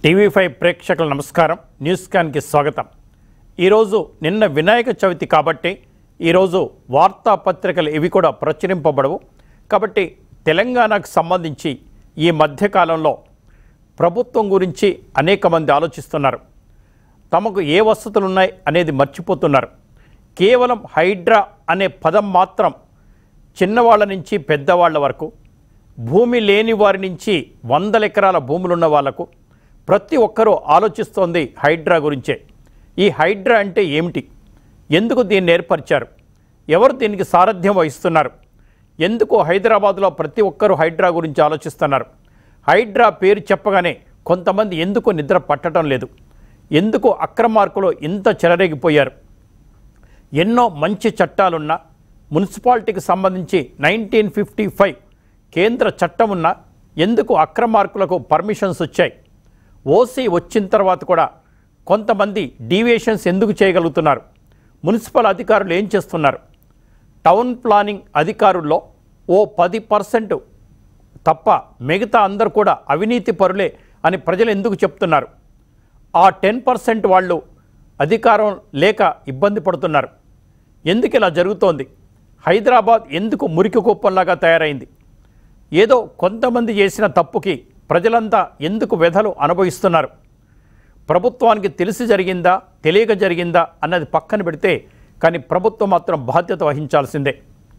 TV five ప్రేక్షకుల నమస్కారం news క్యాన్కి స్వాగతం ఈరోజు నిన్న వినాయక చవితి కాబట్టి ఈరోజు వార్తాపత్రికలు ఇవి కూడా ప్రచురింపబడవు కాబట్టి తెలంగాణకు సంబంధించి ఈ మధ్యకాలంలో ప్రభుత్వం గురించి అనేక మంది ఆలోచిస్తున్నారు తమకు ఏ వసతులు ఉన్నాయి అనేది మర్చిపోతున్నారు కేవలం హైడ్రా అనే పదం మాత్రం చిన్నవాళ్ళ నుంచి పెద్దవాళ్ళ వరకు భూమి లేని వారి నుంచి వందల ఎకరాల భూములున్న వాళ్లకు ప్రతి ఒక్కరూ ఆలోచిస్తోంది హైడ్రా గురించే ఈ హైడ్రా అంటే ఏమిటి ఎందుకు దీన్ని ఏర్పరిచారు ఎవరు దీనికి సారథ్యం వహిస్తున్నారు ఎందుకు హైదరాబాద్లో ప్రతి ఒక్కరూ హైడ్రా గురించి ఆలోచిస్తున్నారు హైడ్రా పేరు చెప్పగానే కొంతమంది ఎందుకు నిద్ర పట్టడం లేదు ఎందుకు అక్రమార్కులు ఇంత చెలరేగిపోయారు ఎన్నో మంచి చట్టాలున్నా మున్సిపాలిటీకి సంబంధించి నైన్టీన్ ఫిఫ్టీ ఫైవ్ కేంద్ర చట్టం ఉన్నా ఎందుకు అక్రమార్కులకు పర్మిషన్స్ వచ్చాయి ఓసీ వచ్చిన తర్వాత కూడా కొంతమంది డీవియేషన్స్ ఎందుకు చేయగలుగుతున్నారు మున్సిపల్ అధికారులు ఏం చేస్తున్నారు టౌన్ ప్లానింగ్ అధికారుల్లో ఓ పది పర్సెంట్ తప్ప మిగతా అందరూ కూడా అవినీతి పరులే అని ప్రజలు ఎందుకు చెప్తున్నారు ఆ టెన్ పర్సెంట్ వాళ్ళు అధికారం లేక ఇబ్బంది పడుతున్నారు ఎందుకు ఇలా జరుగుతోంది హైదరాబాద్ ఎందుకు మురికి కుప్పంలాగా తయారైంది ఏదో కొంతమంది చేసిన తప్పుకి ప్రజలంతా ఎందుకు వ్యధలు అనుభవిస్తున్నారు ప్రభుత్వానికి తెలిసి జరిగిందా తెలియక జరిగిందా అన్నది పక్కన పెడితే కానీ ప్రభుత్వం మాత్రం బాధ్యత వహించాల్సిందే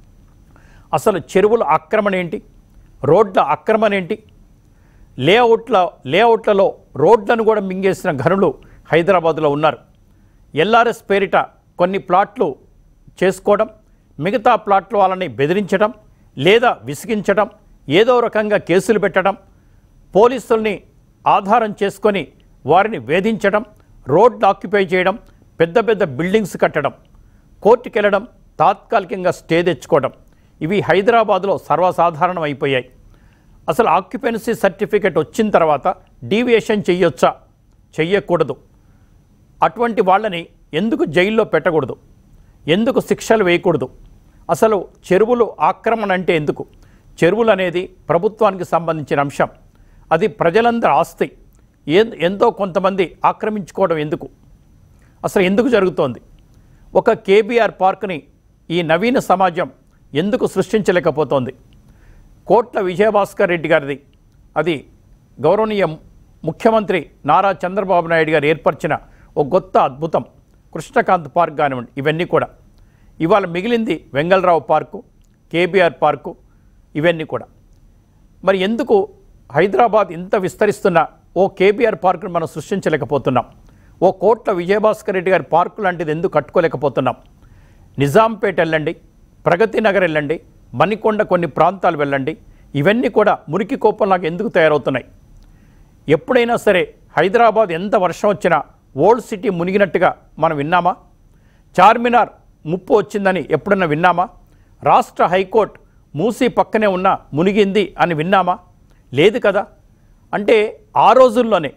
అసలు చెరువుల ఆక్రమణ ఏంటి రోడ్ల ఆక్రమణ ఏంటి లేఅవుట్ల లేఅవుట్లలో రోడ్లను కూడా మింగేసిన ఘనులు హైదరాబాద్లో ఉన్నారు ఎల్ఆర్ఎస్ పేరిట కొన్ని ప్లాట్లు చేసుకోవడం మిగతా ప్లాట్లు వాళ్ళని బెదిరించడం లేదా విసిగించడం ఏదో రకంగా కేసులు పెట్టడం పోలీసుల్ని ఆధారం చేసుకొని వారిని వేధించడం రోడ్లు ఆక్యుపై చేయడం పెద్ద పెద్ద బిల్డింగ్స్ కట్టడం కోర్టుకు వెళ్ళడం తాత్కాలికంగా స్టే తెచ్చుకోవడం ఇవి హైదరాబాద్లో సర్వసాధారణం అయిపోయాయి అసలు ఆక్యుపెన్సీ సర్టిఫికెట్ వచ్చిన తర్వాత డీవియేషన్ చెయ్యొచ్చా చెయ్యకూడదు అటువంటి వాళ్ళని ఎందుకు జైల్లో పెట్టకూడదు ఎందుకు శిక్షలు వేయకూడదు అసలు చెరువులు ఆక్రమణ అంటే ఎందుకు చెరువులు అనేది ప్రభుత్వానికి సంబంధించిన అంశం అది ప్రజలందరి ఆస్తి ఏ ఎంతో కొంతమంది ఆక్రమించుకోవడం ఎందుకు అసలు ఎందుకు జరుగుతోంది ఒక కేబీఆర్ పార్క్ని ఈ నవీన సమాజం ఎందుకు సృష్టించలేకపోతోంది కోట్ల విజయభాస్కర్ రెడ్డి గారిది అది గౌరవనీయ ముఖ్యమంత్రి నారా చంద్రబాబు నాయుడు గారు ఏర్పరిచిన ఒక గొప్ప అద్భుతం కృష్ణకాంత్ పార్క్ కానివ్వండి ఇవన్నీ కూడా ఇవాళ మిగిలింది వెంగళరావు పార్కు కేబీఆర్ పార్కు ఇవన్నీ కూడా మరి ఎందుకు హైదరాబాద్ ఇంత విస్తరిస్తున్న ఓ కేబీఆర్ పార్కును మనం సృష్టించలేకపోతున్నాం ఓ కోట్ల విజయభాస్కర్ రెడ్డి గారి పార్కు లాంటిది ఎందుకు కట్టుకోలేకపోతున్నాం నిజాంపేట వెళ్ళండి ప్రగతి నగర్ వెళ్ళండి మణికొండ కొన్ని ప్రాంతాలు వెళ్ళండి ఇవన్నీ కూడా మురికి కోపంలాగా ఎందుకు తయారవుతున్నాయి ఎప్పుడైనా సరే హైదరాబాద్ ఎంత వర్షం వచ్చినా ఓల్డ్ సిటీ మునిగినట్టుగా మనం విన్నామా చార్మినార్ ముప్పు వచ్చిందని ఎప్పుడన్నా విన్నామా రాష్ట్ర హైకోర్టు మూసి పక్కనే ఉన్న మునిగింది అని విన్నామా లేదు కదా అంటే ఆ రోజుల్లోనే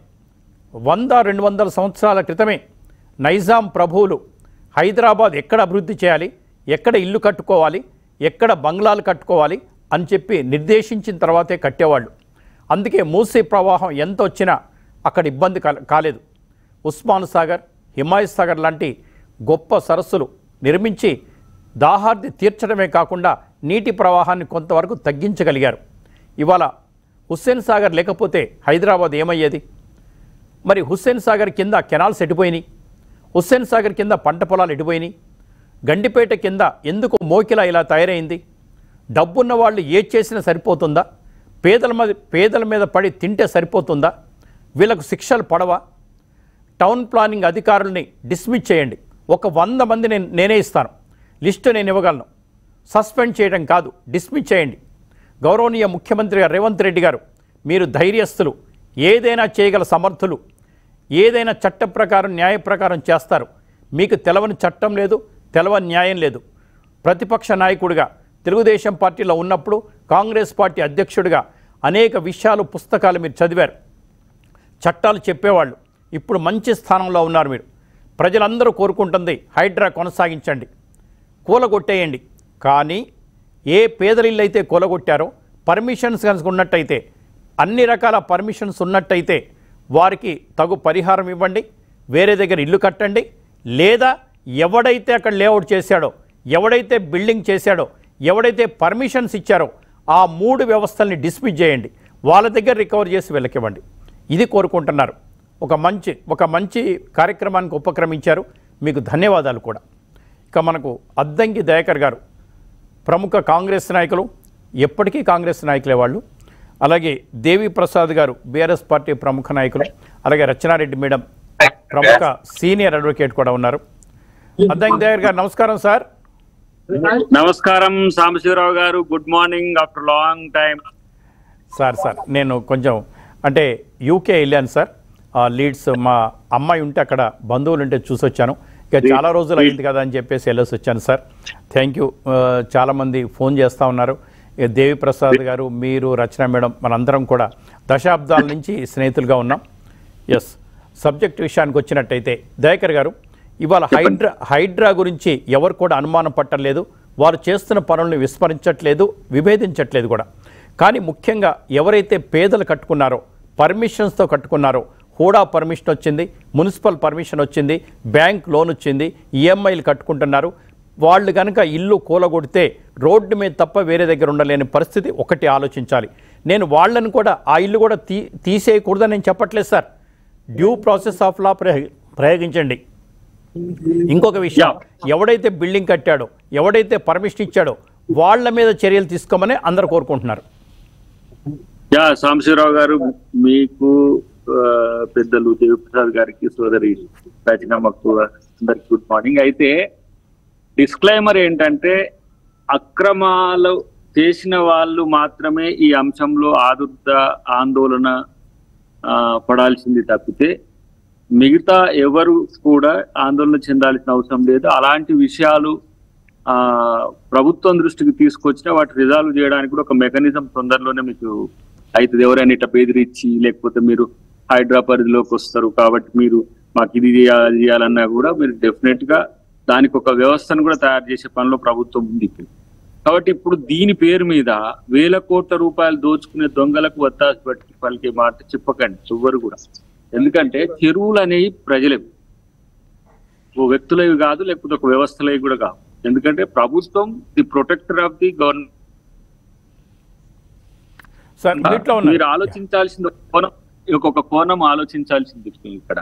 వంద రెండు వందల సంవత్సరాల క్రితమే నైజాం ప్రభువులు హైదరాబాద్ ఎక్కడ అభివృద్ధి చేయాలి ఎక్కడ ఇల్లు కట్టుకోవాలి ఎక్కడ బంగ్లాలు కట్టుకోవాలి అని చెప్పి నిర్దేశించిన తర్వాతే కట్టేవాళ్ళు అందుకే మూసీ ప్రవాహం ఎంత వచ్చినా అక్కడ ఇబ్బంది కా- కాలేదు ఉస్మాన్ సాగర్ హిమాయత్ సాగర్ లాంటి గొప్ప సరస్సులు నిర్మించి దాహార్ది తీర్చడమే కాకుండా నీటి ప్రవాహాన్ని కొంతవరకు తగ్గించగలిగారు ఇవాళ హుస్సేన్ సాగర్ లేకపోతే హైదరాబాద్ ఏమయ్యేది మరి హుస్సేన్ సాగర్ కింద కెనాల్స్ ఎటుపోయినాయి హుస్సేన్ సాగర్ కింద పంట పొలాలు ఎటుపోయినాయి గండిపేట కింద ఎందుకు మోకిలా ఇలా తయారైంది డబ్బున్న వాళ్ళు ఏ చేసినా సరిపోతుందా పేదల మీద పేదల మీద పడి తింటే సరిపోతుందా వీళ్ళకు శిక్షలు పడవా టౌన్ ప్లానింగ్ అధికారుల్ని డిస్మిస్ చేయండి ఒక వంద మంది నేను నేనే ఇస్తాను లిస్టు నేను ఇవ్వగలను సస్పెండ్ చేయడం కాదు డిస్మిస్ చేయండి గౌరవనీయ ముఖ్యమంత్రి గారు రేవంత్ రెడ్డి గారు మీరు ధైర్యస్తులు ఏదైనా చేయగల సమర్థులు ఏదైనా చట్ట ప్రకారం న్యాయ ప్రకారం చేస్తారు మీకు తెలవని చట్టం లేదు తెలవని న్యాయం లేదు ప్రతిపక్ష నాయకుడిగా తెలుగుదేశం పార్టీలో ఉన్నప్పుడు కాంగ్రెస్ పార్టీ అధ్యక్షుడిగా అనేక విషయాలు పుస్తకాలు మీరు చదివారు చట్టాలు చెప్పేవాళ్ళు ఇప్పుడు మంచి స్థానంలో ఉన్నారు మీరు ప్రజలందరూ కోరుకుంటుంది హైడ్రా కొనసాగించండి కూలగొట్టేయండి కానీ ఏ పేదరిల్లు అయితే కూలగొట్టారో పర్మిషన్స్ కనుక ఉన్నట్టయితే అన్ని రకాల పర్మిషన్స్ ఉన్నట్టయితే వారికి తగు పరిహారం ఇవ్వండి వేరే దగ్గర ఇల్లు కట్టండి లేదా ఎవడైతే అక్కడ లేఅవుట్ చేశాడో ఎవడైతే బిల్డింగ్ చేశాడో ఎవడైతే పర్మిషన్స్ ఇచ్చారో ఆ మూడు వ్యవస్థల్ని డిస్మిస్ చేయండి వాళ్ళ దగ్గర రికవర్ చేసి వెళ్ళకివ్వండి ఇది కోరుకుంటున్నారు ఒక మంచి ఒక మంచి కార్యక్రమానికి ఉపక్రమించారు మీకు ధన్యవాదాలు కూడా ఇక మనకు అద్దంకి దయాకర్ గారు ప్రముఖ కాంగ్రెస్ నాయకులు ఎప్పటికీ కాంగ్రెస్ నాయకులే వాళ్ళు అలాగే దేవి ప్రసాద్ గారు బీఆర్ఎస్ పార్టీ ప్రముఖ నాయకులు అలాగే రచనారెడ్డి మేడం ప్రముఖ సీనియర్ అడ్వకేట్ కూడా ఉన్నారు అద్దంకి దయాకర్ గారు నమస్కారం సార్ నమస్కారం సాంబశివరావు గారు good morning after long time sir sir నేను కొంచెం అంటే యూకే వెళ్ళాను సార్ ఆ లీడ్స్ మా అమ్మాయి ఉంటే అక్కడ బంధువులు ఉంటే చూసి వచ్చాను ఇక చాలా రోజులు అయింది కదా అని చెప్పేసి వెళ్ళేసి వచ్చాను సార్ థ్యాంక్ యూ చాలామంది ఫోన్ చేస్తూ ఉన్నారు ఇక దేవి ప్రసాద్ గారు మీరు రచన మేడం మనందరం కూడా దశాబ్దాల నుంచి స్నేహితులుగా ఉన్నాం ఎస్ సబ్జెక్ట్ విషయానికి వచ్చినట్టయితే దయాకర్ గారు ఇవాళ హైడ్రా హైడ్రా గురించి ఎవరు కూడా అనుమానం పట్టలేదు వారు చేస్తున్న పనులను విస్మరించట్లేదు విభేదించట్లేదు కూడా కానీ ముఖ్యంగా ఎవరైతే పేదలు కట్టుకున్నారో పర్మిషన్స్తో కట్టుకున్నారో హూడా పర్మిషన్ వచ్చింది మున్సిపల్ పర్మిషన్ వచ్చింది బ్యాంక్ లోన్ వచ్చింది ఈఎంఐలు కట్టుకుంటున్నారు వాళ్ళు కనుక ఇల్లు కూలగొడితే రోడ్డు మీద తప్ప వేరే దగ్గర ఉండలేని పరిస్థితి ఒకటి ఆలోచించాలి నేను వాళ్ళని కూడా ఆ ఇల్లు కూడా తీ తీసేయకూడదని నేను చెప్పట్లేదు sir due process of law ప్రయోగ ప్రయోగించండి ఇంకొక విషయం ఎవడైతే బిల్డింగ్ కట్టాడో ఎవడైతే పర్మిషన్ ఇచ్చాడో వాళ్ళ మీద చర్యలు తీసుకోమని అందరు కోరుకుంటున్నారు యా సాంబశివరావు గారు మీకు ఆ, పెద్దలు దేవిప్రసాద్ గారికి సోదరి రచనమ్మకు అందరికి గుడ్ మార్నింగ్ అయితే డిస్క్లైమర్ ఏంటంటే అక్రమాలు చేసిన వాళ్ళు మాత్రమే ఈ అంశంలో ఆదుర్ద ఆందోళన ఆ, పడాల్సింది తప్పితే మిగతా ఎవరు కూడా ఆందోళన చెందాల్సిన అవసరం లేదు అలాంటి విషయాలు ఆ ప్రభుత్వం దృష్టికి తీసుకొచ్చినా వాటి రిజాల్వ్ చేయడానికి కూడా ఒక మెకానిజం తొందరలోనే మీకు అవుతుంది ఎవరైనా ఇట్లా బెదిరించి లేకపోతే మీరు హైడ్రా పరిధిలోకి వస్తారు కాబట్టి మీరు మాకు ఇది చేయాలి అది చేయాలన్నా కూడా మీరు డెఫినెట్ గా దానికి ఒక వ్యవస్థను కూడా తయారు చేసే పనిలో ప్రభుత్వం ఉంది ఇప్పుడు. కాబట్టి ఇప్పుడు దీని పేరు మీద వేల కోట్ల రూపాయలు దోచుకునే దొంగలకు వత్తాసు పట్టి పలికే మాట చెప్పకండి ఎవ్వరు కూడా ఎందుకంటే చెరువులు అనేవి ప్రజలవి ఓ వ్యక్తులవి కాదు లేకపోతే ఒక వ్యవస్థలవి కూడా కాదు ఎందుకంటే ప్రభుత్వం the protector of the government sir మీట్లో మీరు ఉన్నారు ఆలోచించాల్సింది ఒక కోణం ఒక కోణం ఆలోచించాల్సింది ఇక్కడ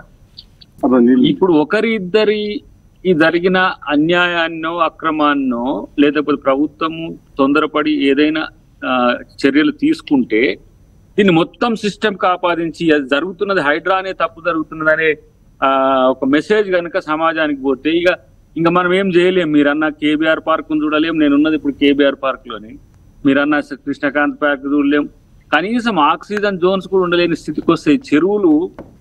ఇప్పుడు ఒకరి ఇద్దరి ఈ జరిగిన అన్యాయాన్నో అక్రమాన్నో లేకపోతే ప్రభుత్వము తొందరపడి ఏదైనా ఆ, చర్యలు తీసుకుంటే దీన్ని మొత్తం సిస్టమ్ ఆపాదించి అది జరుగుతున్నది హైడ్రానే తప్పు జరుగుతున్నదనే ఆ, ఒక మెసేజ్ కనుక సమాజానికి పోతే ఇక ఇంకా మనం ఏం చేయలేం మీరన్న కేబీఆర్ పార్క్ చూడలేం నేను ఉన్నది ఇప్పుడు కేబీఆర్ పార్క్ లోని మీరన్న కృష్ణకాంత్ పార్క్ చూడలేం కనీసం ఆక్సిజన్ జోన్స్ కూడా ఉండలేని స్థితికి వస్తాయి చెరువులు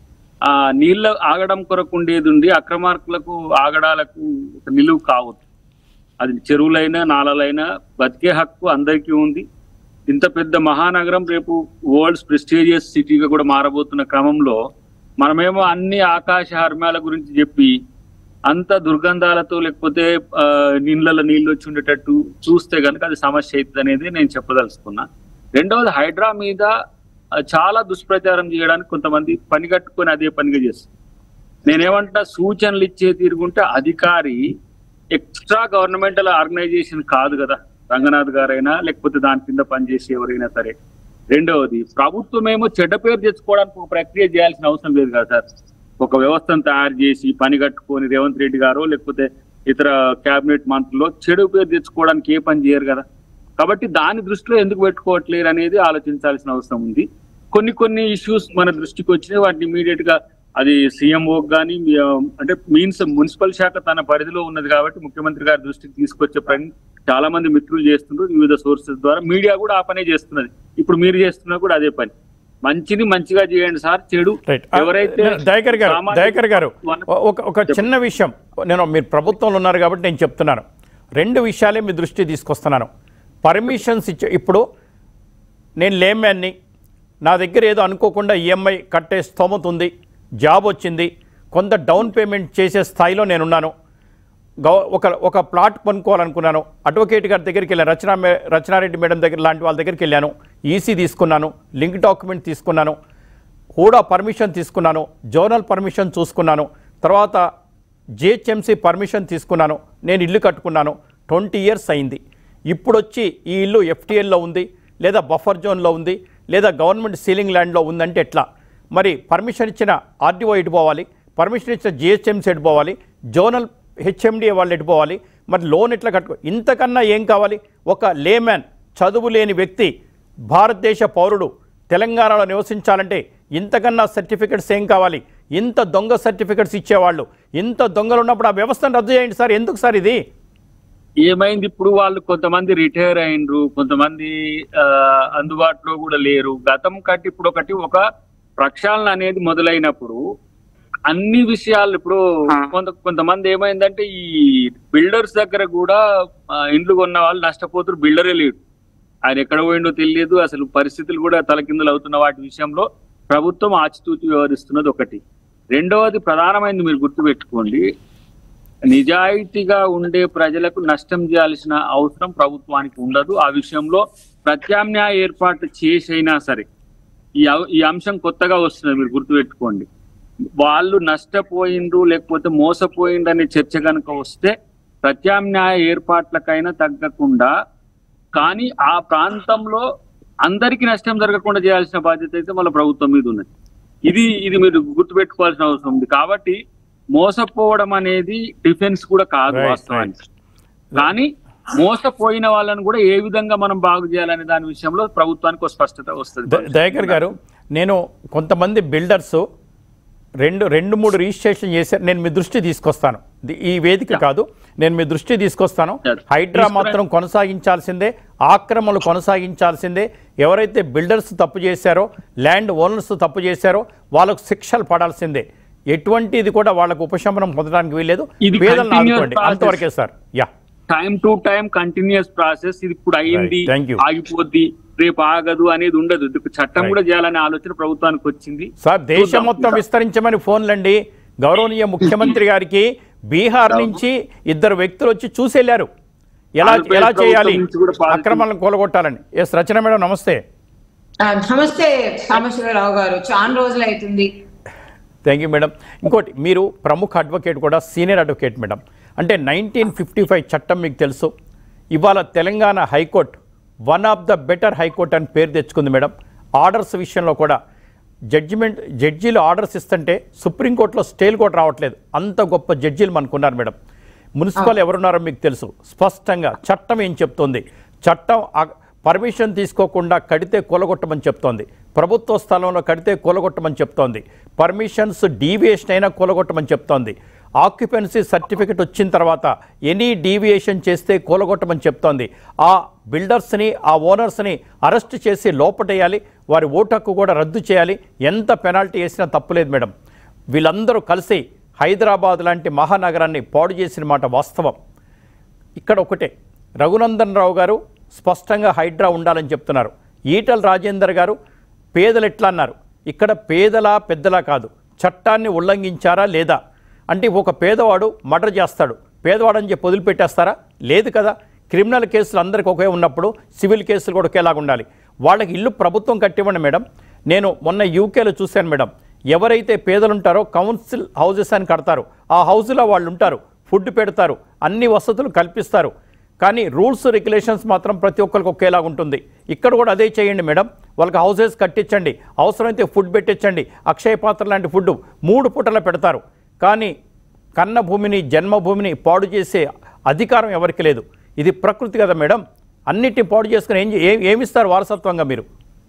ఆ నీళ్ళ ఆగడం కొరకు ఉండేది ఉండి అక్రమార్కులకు ఆగడాలకు ఒక నిలువు కావద్దు అది చెరువులైనా నాలలైనా బతికే హక్కు అందరికీ ఉంది ఇంత పెద్ద మహానగరం రేపు వరల్డ్స్ ప్రెస్టీజియస్ సిటీగా కూడా మారబోతున్న క్రమంలో మనమేమో అన్ని ఆకాశ హర్మ్యాల గురించి చెప్పి అంత దుర్గంధాలతో లేకపోతే ఆ, నీళ్ళలో నీళ్ళు వచ్చి ఉండేటట్టు చూస్తే కనుక అది సమస్య అవుతుంది అనేది నేను చెప్పదలుచుకున్నా రెండవది హైడ్రా మీద ఆ, చాలా దుష్ప్రచారం చేయడానికి కొంతమంది పని కట్టుకొని అదే పనిగా చేస్తారు నేనేమంటా సూచనలు ఇచ్చే తీరుగుంటే అధికారి ఎక్స్ట్రా గవర్నమెంటల్ ఆర్గనైజేషన్ కాదు కదా రంగనాథ్ గారైనా లేకపోతే దాని కింద పనిచేసే ఎవరైనా సరే రెండవది ప్రభుత్వం ఏమో చెడ్డ పేరు తెచ్చుకోవడానికి ఒక ప్రక్రియ చేయాల్సిన అవసరం లేదు కదా సార్ ఒక వ్యవస్థను తయారు చేసి పని కట్టుకొని రేవంత్ రెడ్డి గారు లేకపోతే ఇతర కేబినెట్ మంత్రులు చెడు పేరు తెచ్చుకోవడానికి ఏ పని చేయరు కదా కాబట్టి దాని దృష్టిలో ఎందుకు పెట్టుకోవట్లేరు అనేది ఆలోచించాల్సిన అవసరం ఉంది కొన్ని కొన్ని ఇష్యూస్ మన దృష్టికి వచ్చినాయి వాటిని ఇమీడియట్ గా అది సీఎంఓ కానీ అంటే మీన్స్ మున్సిపల్ శాఖ తన పరిధిలో ఉన్నది కాబట్టి ముఖ్యమంత్రి గారి దృష్టికి తీసుకొచ్చే పని చాలా మంది మిత్రులు చేస్తున్నారు వివిధ సోర్సెస్ ద్వారా మీడియా కూడా ఆ పనే చేస్తున్నది ఇప్పుడు మీరు చేస్తున్నా కూడా అదే పని మంచిని మంచిగా చేయండి సార్ చెడు రైట్ ఎవరైతే దయాకర్ గారు సామాజిక- దయాకర్ గారు వన- ఒక ఒక చిన్న విషయం నేను మీరు ప్రభుత్వంలో ఉన్నారు కాబట్టి నేను చెప్తున్నాను రెండు విషయాలే మీ దృష్టి తీసుకొస్తున్నాను పర్మిషన్స్ ఇచ్చే ఇప్పుడు నేను లేమ్యాన్ని నా దగ్గర ఏదో అనుకోకుండా ఈఎంఐ కట్టే స్తోమత ఉంది జాబ్ వచ్చింది కొంత డౌన్ పేమెంట్ చేసే స్థాయిలో నేనున్నాను గవ ఒక ఒక ప్లాట్ కొనుక్కోవాలనుకున్నాను అడ్వకేట్ గారి దగ్గరికి వెళ్ళాను రచనా మే రచనారెడ్డి మేడం దగ్గర లాంటి వాళ్ళ దగ్గరికి వెళ్ళాను ఈసీ తీసుకున్నాను లింక్ డాక్యుమెంట్ తీసుకున్నాను హూడా పర్మిషన్ తీసుకున్నాను జోనల్ పర్మిషన్ చూసుకున్నాను తర్వాత జిహెచ్ఎంసీ పర్మిషన్ తీసుకున్నాను నేను ఇల్లు కట్టుకున్నాను ట్వంటీ ఇయర్స్ అయింది ఇప్పుడు వచ్చి ఈ ఇల్లు ఎఫ్టీఎల్లో ఉంది లేదా బఫర్ జోన్లో ఉంది లేదా గవర్నమెంట్ సీలింగ్ ల్యాండ్లో ఉందంటే ఎట్లా మరి పర్మిషన్ ఇచ్చిన ఆర్డీఓ ఎటు పోవాలి పర్మిషన్ ఇచ్చిన జిహెచ్ఎంసీ ఎటు పోవాలి జోనల్ హెచ్ఎండిఏ వాళ్ళు ఎటు పోవాలి మరి లోన్ ఎట్లా కట్టుకో ఇంతకన్నా ఏం కావాలి ఒక లేమ్యాన్ చదువు లేని వ్యక్తి భారతదేశ పౌరుడు తెలంగాణలో నివసించాలంటే ఇంతకన్నా సర్టిఫికెట్స్ ఏం కావాలి ఇంత దొంగ సర్టిఫికెట్స్ ఇచ్చేవాళ్ళు ఇంత దొంగలు ఉన్నప్పుడు ఆ వ్యవస్థను రద్దు చేయండి సార్ ఎందుకు సార్ ఇది ఏమైంది ఇప్పుడు వాళ్ళు కొంతమంది రిటైర్ అయినరు కొంతమంది ఆ, అందుబాటులో కూడా లేరు గతం కట్టి ఇప్పుడు ఒకటి ఒక ప్రక్షాళన అనేది మొదలైనప్పుడు అన్ని విషయాలు ఇప్పుడు కొంత కొంతమంది ఏమైందంటే ఈ బిల్డర్స్ దగ్గర కూడా ఆ, ఇండ్లు కొన్న వాళ్ళు నష్టపోతున్నారు బిల్డరే లేడు ఆయన ఎక్కడ పోయిండో తెలియదు అసలు పరిస్థితులు కూడా తలకిందులు అవుతున్న వాటి విషయంలో ప్రభుత్వం ఆచితూచి వ్యవహరిస్తున్నది ఒకటి రెండవది ప్రధానమైనది మీరు గుర్తుపెట్టుకోండి నిజాయితీగా ఉండే ప్రజలకు నష్టం చేయాల్సిన అవసరం ప్రభుత్వానికి ఉండదు ఆ విషయంలో ప్రత్యామ్నాయ ఏర్పాటు చేసైనా సరే ఈ అవ- ఈ అంశం కొత్తగా వస్తుంది మీరు గుర్తుపెట్టుకోండి వాళ్ళు నష్టపోయిండ్రు లేకపోతే మోసపోయిండ్రు అనే చర్చ కనుక వస్తే ప్రత్యామ్నాయ ఏర్పాట్లకైనా తగ్గకుండా కానీ ఆ ప్రాంతంలో అందరికీ నష్టం జరగకుండా చేయాల్సిన బాధ్యత అయితే వాళ్ళ ప్రభుత్వం మీద ఉన్నది ఇది ఇది మీరు గుర్తుపెట్టుకోవాల్సిన అవసరం ఉంది కాబట్టి మోసపోవడం అనేది డిఫెన్స్ కూడా కాదు Right, వాస్తవానికి కానీ మోసపోయిన వాళ్ళని కూడా ఏ విధంగా మనం బాగు చేయాలనే దాని విషయంలో ప్రభుత్వానికి ఒక స్పష్టత వస్తుంది ద- దయాకర్ గారు నేను కొంతమంది బిల్డర్స్ రెండు రెండు మూడు రిజిస్ట్రేషన్ చేశారు నేను మీ దృష్టి తీసుకొస్తాను ది- ఈ వేదిక కాదు నేను మీ దృష్టి తీసుకొస్తాను Yes. హైడ్రా తీసుకురా- మాత్రం కొనసాగించాల్సిందే ఆక్రమణలు కొనసాగించాల్సిందే ఎవరైతే బిల్డర్స్ తప్పు చేశారో ల్యాండ్ ఓనర్స్ తప్పు చేశారో వాళ్ళకు శిక్షలు పడాల్సిందే ఎటువంటిది కూడా వాళ్ళకు ఉపశమనం పొందడానికి వీల్లేదు ఇది పేదలను continuous ఆదుకోండి process. అంతవరకే sir yeah time to time continuous process ఇది ఇప్పుడు అయింది Right. Thank you. ఆగిపోద్ది రేపు ఆగదు అనేది ఉండదు ఇది చట్టం Right. కూడా చేయాలనే ఆలోచన ప్రభుత్వానికి వచ్చింది సార్ దేశం చూద్దాం. మొత్తం విస్తరించమని ఫోన్లండి గౌరవనీయ ముఖ్యమంత్రి గారికి బీహార్ నుంచి ఇద్దరు వ్యక్తులు వచ్చి చూసి వెళ్ళారు ఎలా ఆంధ్రప్రదేశ్ ఎలా చేయాలి ప్రభుత్వం నుంచి కూడా పాలసీ- అక్రమాలను కూలగొట్టాలని ఎస్ రచన మేడం నమస్తే ఆ, నమస్తే సాంబశివరావు గారు చాలా రోజులు అవుతుంది థ్యాంక్ యూ మేడం ఇంకోటి మీరు ప్రముఖ అడ్వకేట్ కూడా సీనియర్ అడ్వకేట్ మేడం అంటే నైన్టీన్ ఫిఫ్టీ ఫైవ్ చట్టం మీకు తెలుసు ఇవాళ Telangana high court one of the better high court అని పేరు తెచ్చుకుంది మేడం ఆర్డర్స్ విషయంలో కూడా జడ్జిమెంట్ జడ్జీలు ఆర్డర్స్ ఇస్తుంటే సుప్రీంకోర్టులో స్టేలు కూడా రావట్లేదు అంత గొప్ప జడ్జీలు మనకున్నారు మేడం మున్సిపల్ ఎవరున్నారో మీకు తెలుసు స్పష్టంగా చట్టం ఏం చెప్తోంది చట్టం ఆ- పర్మిషన్ తీసుకోకుండా కడితే కూలగొట్టమని చెప్తోంది ప్రభుత్వ స్థలంలో కడితే కూలగొట్టమని చెప్తోంది పర్మిషన్స్ డీవియేషన్ అయినా కూలగొట్టమని చెప్తోంది ఆక్యుపెన్సీ సర్టిఫికెట్ వచ్చిన తర్వాత ఎనీ డీవియేషన్ చేస్తే కూలగొట్టమని చెప్తోంది ఆ బిల్డర్స్ని ఆ ఓనర్స్ని అరెస్ట్ చేసి లోపటేయాలి వారి ఓటు హక్కు కూడా రద్దు చేయాలి ఎంత పెనాల్టీ వేసినా తప్పులేదు మేడం వీళ్ళందరూ కలిసి హైదరాబాద్ లాంటి మహానగరాన్ని పాడు చేసిన మాట వాస్తవం ఇక్కడ ఒకటే రఘునందన్ రావు గారు స్పష్టంగా హైడ్రా ఉండాలని చెప్తున్నారు ఈటల రాజేందర్ గారు పేదలు ఎట్లా అన్నారు ఇక్కడ పేదలా పెద్దలా కాదు చట్టాన్ని ఉల్లంఘించారా లేదా అంటే ఒక పేదవాడు మర్డర్ చేస్తాడు పేదవాడు అని చెప్పి వదిలిపెట్టేస్తారా లేదు కదా క్రిమినల్ కేసులు అందరికీ ఒకే ఉన్నప్పుడు సివిల్ కేసులు కూడా ఒకేలాగా ఉండాలి వాళ్ళకి ఇల్లు ప్రభుత్వం కట్టివ్వండి మేడం నేను మొన్న యూకేలో చూశాను మేడం ఎవరైతే పేదలు ఉంటారో కౌన్సిల్ హౌసెస్ అని కడతారు ఆ హౌస్లో వాళ్ళు ఉంటారు ఫుడ్ పెడతారు అన్ని వసతులు కల్పిస్తారు కానీ రూల్స్ రెగ్యులేషన్స్ మాత్రం ప్రతి ఒక్కరికి ఒకేలాగా ఉంటుంది ఇక్కడ కూడా అదే చేయండి మేడం వాళ్ళకి హౌసెస్ కట్టించండి అవసరమైతే ఫుడ్ పెట్టించండి అక్షయ పాత్ర లాంటి ఫుడ్ మూడు పూటల పెడతారు కానీ కన్న భూమిని జన్మభూమిని పాడు చేసే అధికారం ఎవరికి లేదు ఇది ప్రకృతి కదా మేడం అన్నిటిని పాడు చేసుకుని ఏం ఏ- ఏమిస్తారు వారసత్వంగా మీరు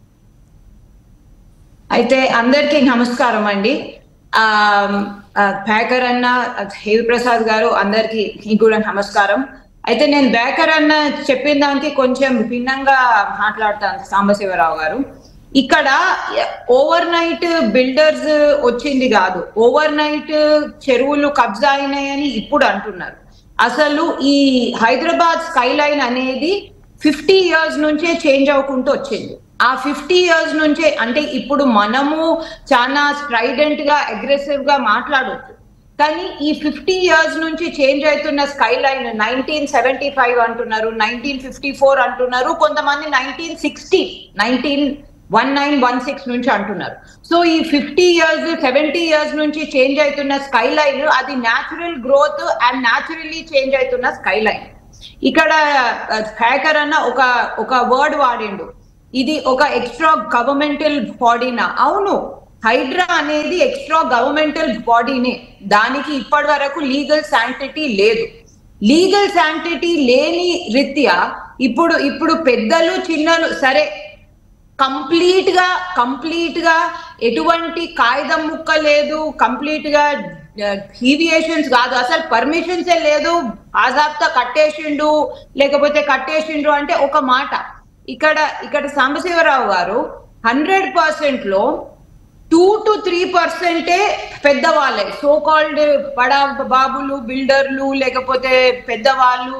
అయితే అందరికీ నమస్కారం అండి ఆ ఆ, బేకర్ అన్న హేవి ప్రసాద్ గారు అందరికి కూడా నమస్కారం అయితే నేను బేకర్ అన్న చెప్పిన దానికి కొంచెం భిన్నంగా మాట్లాడతాను సాంబశివరావు గారు ఇక్కడ ఓవర్ నైట్ బిల్డర్స్ వచ్చింది కాదు ఓవర్ నైట్ చెరువులు కబ్జా అయినాయని ఇప్పుడు అంటున్నారు అసలు ఈ హైదరాబాద్ స్కై లైన్ అనేది ఫిఫ్టీ ఇయర్స్ నుంచే చేంజ్ అవ్వకుంటూ వచ్చింది ఆ ఫిఫ్టీ ఇయర్స్ నుంచే అంటే ఇప్పుడు మనము చాలా స్ట్రైడెంట్ గా అగ్రెసివ్ గా మాట్లాడొచ్చు కానీ ఈ ఫిఫ్టీ ఇయర్స్ నుంచి చేంజ్ అవుతున్న skyline nineteen seventy five అంటున్నారు నైన్టీన్ ఫిఫ్టీ ఫోర్ అంటున్నారు కొంతమంది nineteen sixty nineteen one nine one six నుంచి అంటున్నారు సో ఈ ఫిఫ్టీ ఇయర్స్ సెవెంటీ ఇయర్స్ నుంచి చేంజ్ అవుతున్న స్కై లైన్ అది natural growth and naturally change అవుతున్న స్కై లైన్ ఇక్కడ హ్యాకర్ అన్న ఒక ఒక వర్డ్ వాడిండు ఇది ఒక ఎక్స్ట్రా గవర్నమెంటల్ బాడీనా అవును హైడ్రా అనేది ఎక్స్ట్రా గవర్నమెంటల్ బాడీనే దానికి ఇప్పటి వరకు లీగల్ శాంటిటీ లేదు లీగల్ శాంటిటీ లేని రీత్యా ఇప్పుడు ఇప్పుడు పెద్దలు చిన్నలు సరే కంప్లీట్ గా కంప్లీట్ గా ఎటువంటి కాగితం ముక్క లేదు కంప్లీట్ గా డీవియేషన్స్ కాదు అసలు పర్మిషన్స్ లేదు ఆజాబ్తా కట్టేసిండు లేకపోతే కట్టేసిండు అంటే ఒక మాట ఇక్కడ ఇక్కడ సాంబశివరావు గారు హండ్రెడ్ పర్సెంట్ లో టూ టు త్రీ పర్సెంటే పెద్దవాళ్ళే సో కాల్డ్ బడా బాబులు బిల్డర్లు లేకపోతే పెద్దవాళ్ళు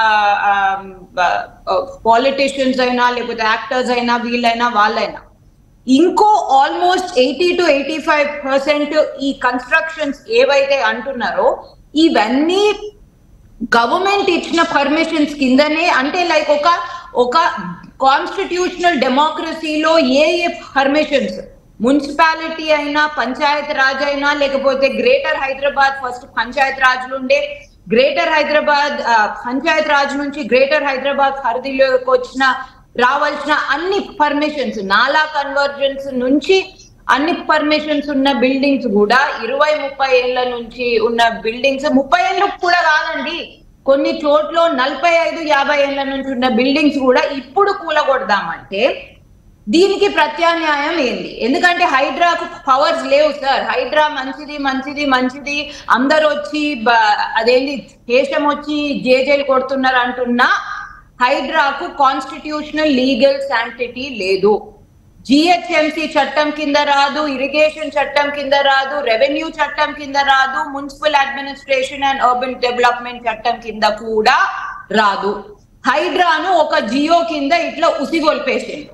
పాలిటీషియన్స్ అయినా లేకపోతే యాక్టర్స్ అయినా వీళ్ళైనా వాళ్ళైనా ఇంకో almost eighty to eighty five percent ఈ కన్స్ట్రక్షన్స్ ఏవైతే అంటున్నారో ఇవన్నీ గవర్నమెంట్ ఇచ్చిన పర్మిషన్స్ కిందనే అంటే లైక్ ఒక ఒక కాన్స్టిట్యూషనల్ డెమోక్రసీలో ఏ ఏ పర్మిషన్స్ మున్సిపాలిటీ అయినా పంచాయత్ రాజ్ అయినా లేకపోతే గ్రేటర్ హైదరాబాద్ ఫస్ట్ పంచాయత్ రాజ్ ఉండే గ్రేటర్ హైదరాబాద్ ఆ, పంచాయత్ రాజ్ నుంచి గ్రేటర్ హైదరాబాద్ పరిధిలోకి వచ్చిన రావాల్సిన అన్ని పర్మిషన్స్ నాలా కన్వర్జెన్స్ నుంచి అన్ని పర్మిషన్స్ ఉన్న బిల్డింగ్స్ కూడా ఇరవై ముప్పై ఏళ్ల నుంచి ఉన్న బిల్డింగ్స్ ముప్పై ఏళ్ళు కూడా కాదండి కొన్ని చోట్ల నలభై ఐదు యాభై ఏళ్ల నుంచి ఉన్న బిల్డింగ్స్ కూడా ఇప్పుడు కూలగొడదామంటే దీనికి ప్రత్యామ్నాయం ఏంది ఎందుకంటే హైడ్రాకు పవర్స్ లేవు సార్ హైడ్రా మంచిది మంచిది మంచిది అందరు వచ్చి బ- అదేంటి దేశం వచ్చి జేజేలు కొడుతున్నారు అంటున్నా హైడ్రాకు కాన్స్టిట్యూషనల్ లీగల్ శాంటిటీ లేదు జిహెచ్ఎంసి చట్టం కింద రాదు ఇరిగేషన్ చట్టం కింద రాదు రెవెన్యూ చట్టం కింద రాదు municipal administration and urban development చట్టం కింద కూడా రాదు హైడ్రాను ఒక జియో కింద ఇట్లా ఉసిగొల్పేసిండు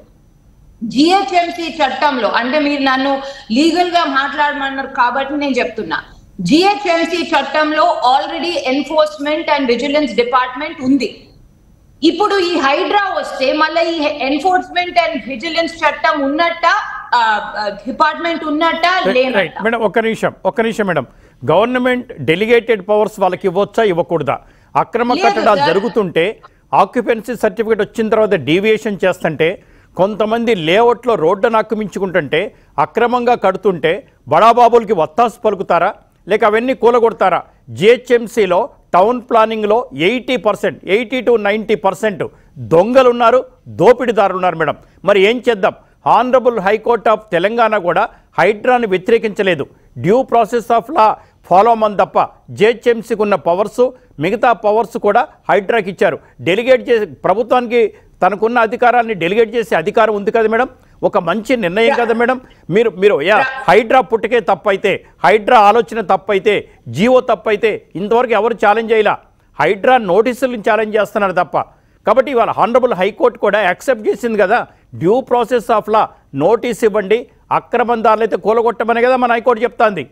జిహెచ్ఎంసి చట్టంలో అంటే మీరు నన్ను లీగల్ గా మాట్లాడమన్నారు కాబట్టి నేను చెప్తున్నా జిహెచ్ఎంసి చట్టంలో already enforcement and vigilance department ఉంది ఇప్పుడు ఈ హైడ్రా వస్తే మళ్ళీ ఈ ఎన్ఫోర్స్మెంట్ అండ్ విజిలెన్స్ చట్టం ఉన్నట్ట డిపార్ట్మెంట్ ఉన్నట్ట రైట్ లేనట్ట మేడం ఒక్క నిమిషం ఒక్క నిమిషం మేడం గవర్నమెంట్ డెలిగేటెడ్ పవర్స్ వాళ్ళకి ఇవ్వచ్చా ఇవ్వకూడదా అక్రమ లేదు కట్టడాలు సార్. జరుగుతుంటే ఆక్యుపెన్సీ సర్టిఫికేట్ వచ్చిన తర్వాత డీవియేషన్ చేస్తుంటే కొంతమంది లేఅవుట్లో రోడ్డును ఆక్రమించుకుంటుంటే అక్రమంగా కడుతుంటే బడాబాబులకి వత్తాసు పలుకుతారా లేక అవన్నీ కూలగొడతారా జిహెచ్ఎంసీలో టౌన్ ప్లానింగ్లో eighty percent eighty to ninety percent దొంగలు ఉన్నారు దోపిడీదారులు ఉన్నారు మేడం మరి ఏం చేద్దాం హానరబుల్ హైకోర్ట్ ఆఫ్ తెలంగాణ కూడా హైడ్రాను వ్యతిరేకించలేదు due process of law follow మన్ తప్ప జిహెచ్ఎంసీకి ఉన్న పవర్స్ మిగతా పవర్స్ కూడా హైడ్రాకి ఇచ్చారు డెలిగేట్ చేసి ప్రభుత్వానికి తనకున్న అధికారాన్ని డెలిగేట్ చేసే అధికారం ఉంది కదా మేడం ఒక మంచి నిర్ణయం కదా మేడం మీరు మీరు యా హైడ్రా పుట్టుకే తప్పైతే హైడ్రా ఆలోచన తప్పైతే జీవో తప్పైతే ఇంతవరకు ఎవరు ఛాలెంజ్ చేయలా హైడ్రా నోటీసులను ఛాలెంజ్ చేస్తున్నారు తప్ప కాబట్టి ఇవాళ హానరబుల్ హైకోర్టు కూడా యాక్సెప్ట్ చేసింది కదా due process of law notice ఇవ్వండి అక్రమందారులు అయితే కూలగొట్టమని కదా మన హైకోర్టు చెప్తాంది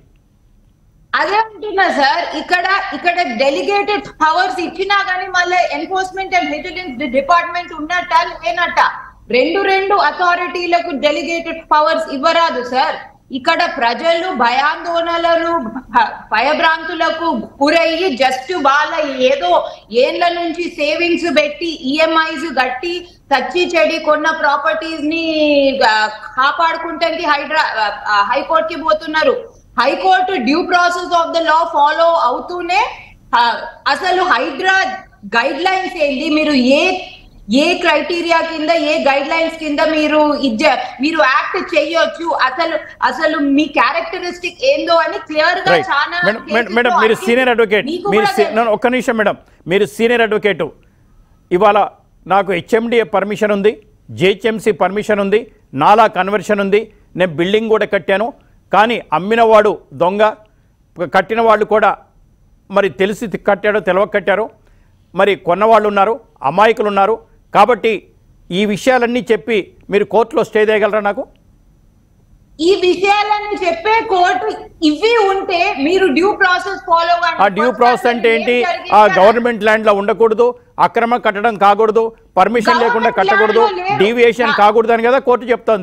అదే అంటున్నా సార్ ఇక్కడ ఇక్కడ డెలిగేటెడ్ పవర్స్ ఇచ్చినా గానీ మళ్ళీ ఎన్ఫోర్స్మెంట్ అండ్ విజిలెన్స్ డిపార్ట్మెంట్ ఉన్నట్ట లేనట్ట రెండు రెండు అథారిటీలకు డెలిగేటెడ్ పవర్స్ ఇవ్వరాదు సార్ ఇక్కడ ప్రజలు భయాందోళనలను భ- భయభ్రాంతులకు గురయ్యి జస్ట్ వాళ్ళ ఏదో ఏండ్ల నుంచి సేవింగ్స్ పెట్టి ఈఎంఐస్ కట్టి తచ్చి చెడి కొన్న ప్రాపర్టీస్ ని ఆ, కాపాడుకుంటానికి హైడ్రా హైకోర్టుకి పోతున్నారు high court due process of the law follow అవుతూనే ఆ, అసలు హైడ్రా గైడ్ లైన్స్ ఏంటి మీరు ఏ ఏ క్రైటీరియా కింద ఏ గైడ్ లైన్స్ కింద మీరు ఇజ్జ మీరు యాక్ట్ చేయొచ్చు అసలు అసలు మీ క్యారెక్టరిస్టిక్ ఏందో అని క్లియర్ గా రైట్ చాలా మేడం మేడం cases మేడం లో మీరు అడిగి- సీనియర్ అడ్వకేట్ మీకు మీరు కూడా సీ- తెలుసు. నన్ను ఒక్క నిమిషం మేడం మీరు సీనియర్ అడ్వకేటు ఇవాళ నాకు హెచ్ఎండిఏ పర్మిషన్ ఉంది జేహెచ్ఎంసీ పర్మిషన్ ఉంది నాలా కన్వర్షన్ ఉంది నేను బిల్డింగ్ కూడా కట్టాను కానీ అమ్మినవాడు దొంగ కట్టిన వాళ్ళు కూడా మరి తెలిసి కట్టాడో తెలవక కట్టారు మరి కొన్నవాళ్ళు ఉన్నారు అమాయకులు ఉన్నారు కాబట్టి ఈ విషయాలన్నీ చెప్పి మీరు కోర్టులో స్టే చేయగలరా నాకు ఈ విషయాలన్నీ చెప్పే కోర్టు ఇవి ఉంటే మీరు డ్యూ ప్రాసెస్ ఫాలో ఆ డ్యూ ప్రాసెస్ అంటే ఏంటి ఆ గవర్నమెంట్ ల్యాండ్ లో ఉండకూడదు అక్రమ కట్టడం కాకూడదు పర్మిషన్ లేకుండా Government కట్టకూడదు land లో లేదు. డీవియేషన్ నా- కాకూడదు అని కదా కోర్టు చెప్తోంది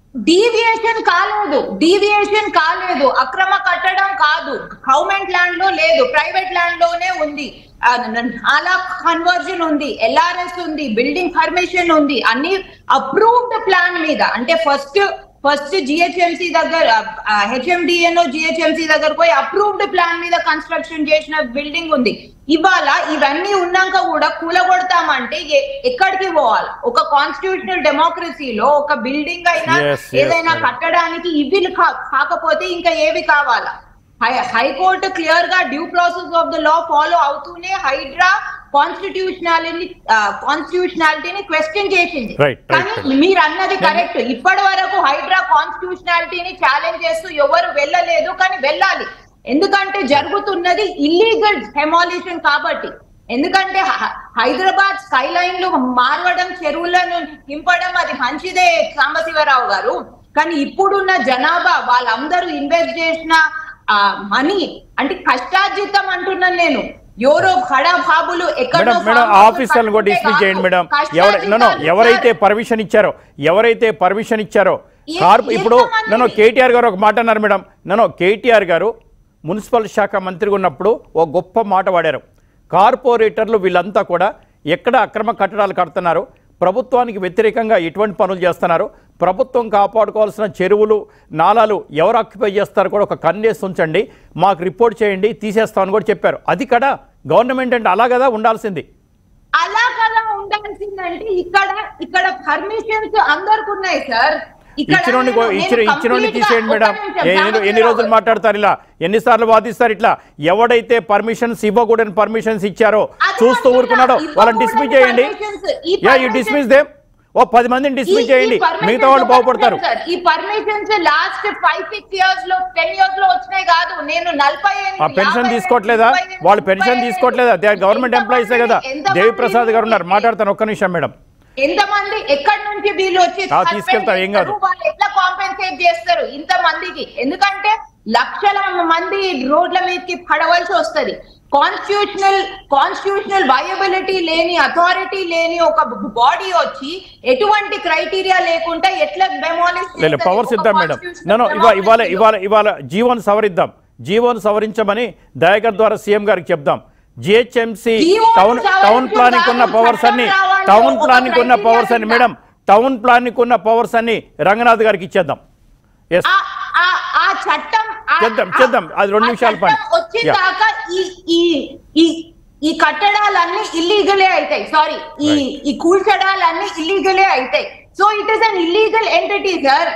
డీవియేషన్ కాలేదు డీవియేషన్ కాలేదు అక్రమ కట్టడం కాదు గవర్నమెంట్ ల్యాండ్ లో లేదు ప్రైవేట్ ల్యాండ్ లోనే ఉంది ఆ, న- అలా కన్వర్జన్ ఉంది ఎల్ఆర్ఎస్ ఉంది బిల్డింగ్ పర్మిషన్ ఉంది అన్ని అప్రూవ్డ్ ప్లాన్ మీద అంటే ఫస్ట్ ఫస్ట్ జిహెచ్ఎంసి దగ్గర హెచ్ఎండిఎన్ జిహెచ్ఎంసి దగ్గర పోయి అప్రూవ్డ్ ప్లాన్ మీద కన్స్ట్రక్షన్ చేసిన బిల్డింగ్ ఉంది ఇవాళ ఇవన్నీ ఉన్నాక కూడా కూలగొడతామంటే ఎ- ఎక్కడికి పోవాలి ఒక కాన్స్టిట్యూషనల్ డెమోక్రసీలో ఒక బిల్డింగ్ అయినా Yes, yes, ఏదైనా madam. కట్టడానికి ఇవి కా- కాకపోతే ఇంకా ఏవి కావాలా హై- హైకోర్టు క్లియర్ గా due process of the law follow అవుతూనే హైడ్రా కాన్స్టిట్యూషనాలిటీ కాన్స్టిట్యూషనాలిటీని క్వశ్చన్ చేసింది Right, right, కానీ right. మీరు అన్నది కరెక్ట్ ఇప్పటి వరకు హైడ్రా కాన్స్టిట్యూషనాలిటీని ఛాలెంజ్ చేస్తూ ఎవరు వెళ్ళలేదు కానీ వెళ్ళాలి ఎందుకంటే జరుగుతున్నది ఇల్లీగల్ హెమాలిషన్ కాబట్టి ఎందుకంటే హ- హైదరాబాద్ స్కై లైన్లు మార్వడం చెరువులను నింపడం అది మంచిదే సాంబశివరావు గారు కానీ ఇప్పుడున్న జనాభా వాళ్ళందరూ ఇన్వెస్ట్ చేసిన ఆ మనీ అంటే కష్టార్జితం అంటున్నాను నేను ఎవరో ఖడా బాబులు ఎక్కడో మేడం మేడం farm house ఆఫీసర్లను కూడా డిస్మిస్ కట్టుకుంటే చేయండి మేడం కాదు. ఎవరు నో నో, కష్టార్జితాలు ఎవరైతే పర్మిషన్ ఇచ్చారో ఎవరైతే పర్మిషన్ ఇచ్చారో ఏ- కార్పొ ఇప్పుడు ఎంతమంది? నన్ను కేటీఆర్ గారు ఒక మాట అన్నారు మేడం నన్ను కేటీఆర్ గారు మున్సిపల్ శాఖ మంత్రిగా ఉన్నప్పుడు ఒక గొప్ప మాట వాడారు కార్పొరేటర్లు వీళ్ళంతా కూడా ఎక్కడ అక్రమ కట్టడాలు కడుతున్నారు ప్రభుత్వానికి వ్యతిరేకంగా ఎటువంటి పనులు చేస్తున్నారు ప్రభుత్వం కాపాడుకోవాల్సిన చెరువులు నాలాలు ఎవరు ఆక్యుపై చేస్తారో కూడా ఒక కన్నేసి ఉంచండి మాకు రిపోర్ట్ చేయండి తీసేస్తామని కూడా చెప్పారు అది కదా గవర్నమెంట్ అంటే అలా కదా ఉండాల్సింది అలా కదా ఉండాల్సిందంటే ఇక్కడ ఇక్కడ పర్మిషన్స్ అందరికి ఉన్నాయి సార్ ఇక్కడ ఇచ్చినోడిని నేను- ఇచ్చిన నేను ఇచ్చినోడిని complete గా- తీసేయండి మేడం ఒక్క నిమిషం, ఏ- ఎన్ని- ఎన్ని రామచంద్రరావు రోజులు గారు. మాట్లాడతారు ఇలా ఎన్నిసార్లు వాదిస్తారు ఇట్లా ఎవడైతే పర్మిషన్స్ ఇవ్వకూడని పర్మిషన్స్ ఇచ్చారో అది చూస్తూ అంటున్నా, ఊరుకున్నాడో వాళ్ళని ఇవ్వకూడని డిస్మిస్ చేయండి permissions, ఈ yeah you permissions- dismiss them ఓ పది మందిని ఈ- డిస్మిస్ ఈ చేయండి permissions మిగతా వాళ్ళు ఒక బాగుపడతారు నిమిషం సార్, ఈ permissions last five six years లో టెన్ ఇయర్స్ లో వచ్చినాయి కాదు నేను నలభై ఏళ్ళు, ఆ పెన్షన్ యాభై తీసుకోవట్లేదా ఏళ్ళు, ముప్పై ఏళ్ళు, వాళ్ళు పెన్షన్ ముప్పై తీసుకోవట్లేదా దే ఏళ్ళు. గవర్నమెంట్ ఎంతమంది- ఎంప్లాయీసే కదా ఎంతమంది దేవి ప్రసాద్ గారు ఉన్నారు వీళ్ళు- మాట్లాడతాను ఒక్క నిమిషం మేడం ఎంతమంది ఎక్కడి నుంచి వీళ్ళు వచ్చి ఆ, తీసుకెళ్తారు, ఏం కాదు. suspend వాళ్ళు ఎట్లా కాంపెన్సేట్ చేస్తారు ఇంత మందికి ఎందుకంటే లక్షల మంది రోడ్ల మీదకి పడవలసి వస్తది కాన్స్టిట్యూషనల్ కాన్స్టిట్యూషనల్ వయబిలిటీ లేని అథారిటీ లేని ఒక బాడీ వచ్చి ఎటువంటి క్రైటీరియా లేకుండా ఎట్లా డెమాలిష్ లేదు పవర్స్ ఇద్దాం మేడం నేను ఇవాళ ఇవాళ ఇవాళ ఇవాళ జీవోను సవరిద్దాం జీవోను సవరించమని దయాకర్ ద్వారా సీఎం గారికి చెప్దాం జిహెచ్ఎంసీ జీవోను టౌన్ టౌన్ సవరించడం ప్లానింగ్ ఉన్న కాదు, పవర్స్ అన్ని చట్టం రావాలి, టౌన్ ఒక ప్లానింగ్ ఉన్న criteria పవర్స్ అన్ని కింద. మేడం టౌన్ ప్లానింగ్ ఉన్న పవర్స్ అన్ని రంగనాథ్ గారికి ఇచ్చేద్దాం ఎస్ ఆ- ఆ- ఆ చట్టం ఆ- చేద్దాం, ఆ- చేద్దాం. అది రెండు ఆ నిమిషాల చట్టం పని. వచ్చిన Yeah. దాకా ఈ ఈ ఈ ఈ కట్టడాలన్నీ ఇల్లీగలే అవుతాయి సారీ ఈ ఈ కూల్చడాలన్నీ ఇల్లీగలే అవుతాయి so it is an illegal entity sir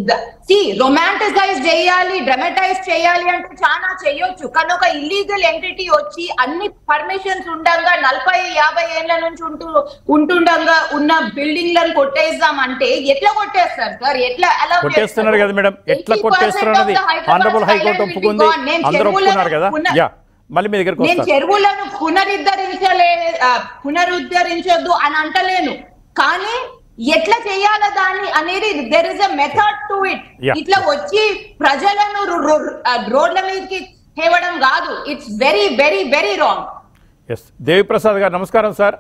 సి రొమాంటిసైజ్ చేయాలి డ్రమటైజ్ చేయాలి అంటే చాలా చేయొచ్చు కానీ ఒక ఇల్లీగల్ ఎంటిటీ వచ్చి అన్ని పర్మిషన్స్ ఉండగా నలభై యాభై ఏళ్ల నుంచి ఉంటూ ఉంటుండగా ఉన్న బిల్డింగ్లను కొట్టేద్దాం అంటే ఎట్లా కొట్టేస్తారు సార్ ఎట్లా allow కొట్టేస్తున్నారు చేస్తారు? కదా మేడం ఎట్లా 80% కొట్టేస్తున్నారు అన్నది of the Hyderabad honourable high court Skyline will be ఒప్పుకుంది gone. నేను అందరూ చెరువులను ఒప్పుకున్నారు కదా పున- యా మళ్ళీ మీ దగ్గరికి నేను వస్తాను చెరువులను పునరుద్ధరించలే ఆ, పునరుద్ధరించొద్దు అని అంటలేను కానీ ఎట్లా చేయాలా దాన్ని అనేది there is a method to it Yeah. ఇట్లా వచ్చి ప్రజలను రు- రు- ఆ, రోడ్ల మీదకి తేవడం కాదు it's very very very wrong yes Deviprasad గారు నమస్కారం సార్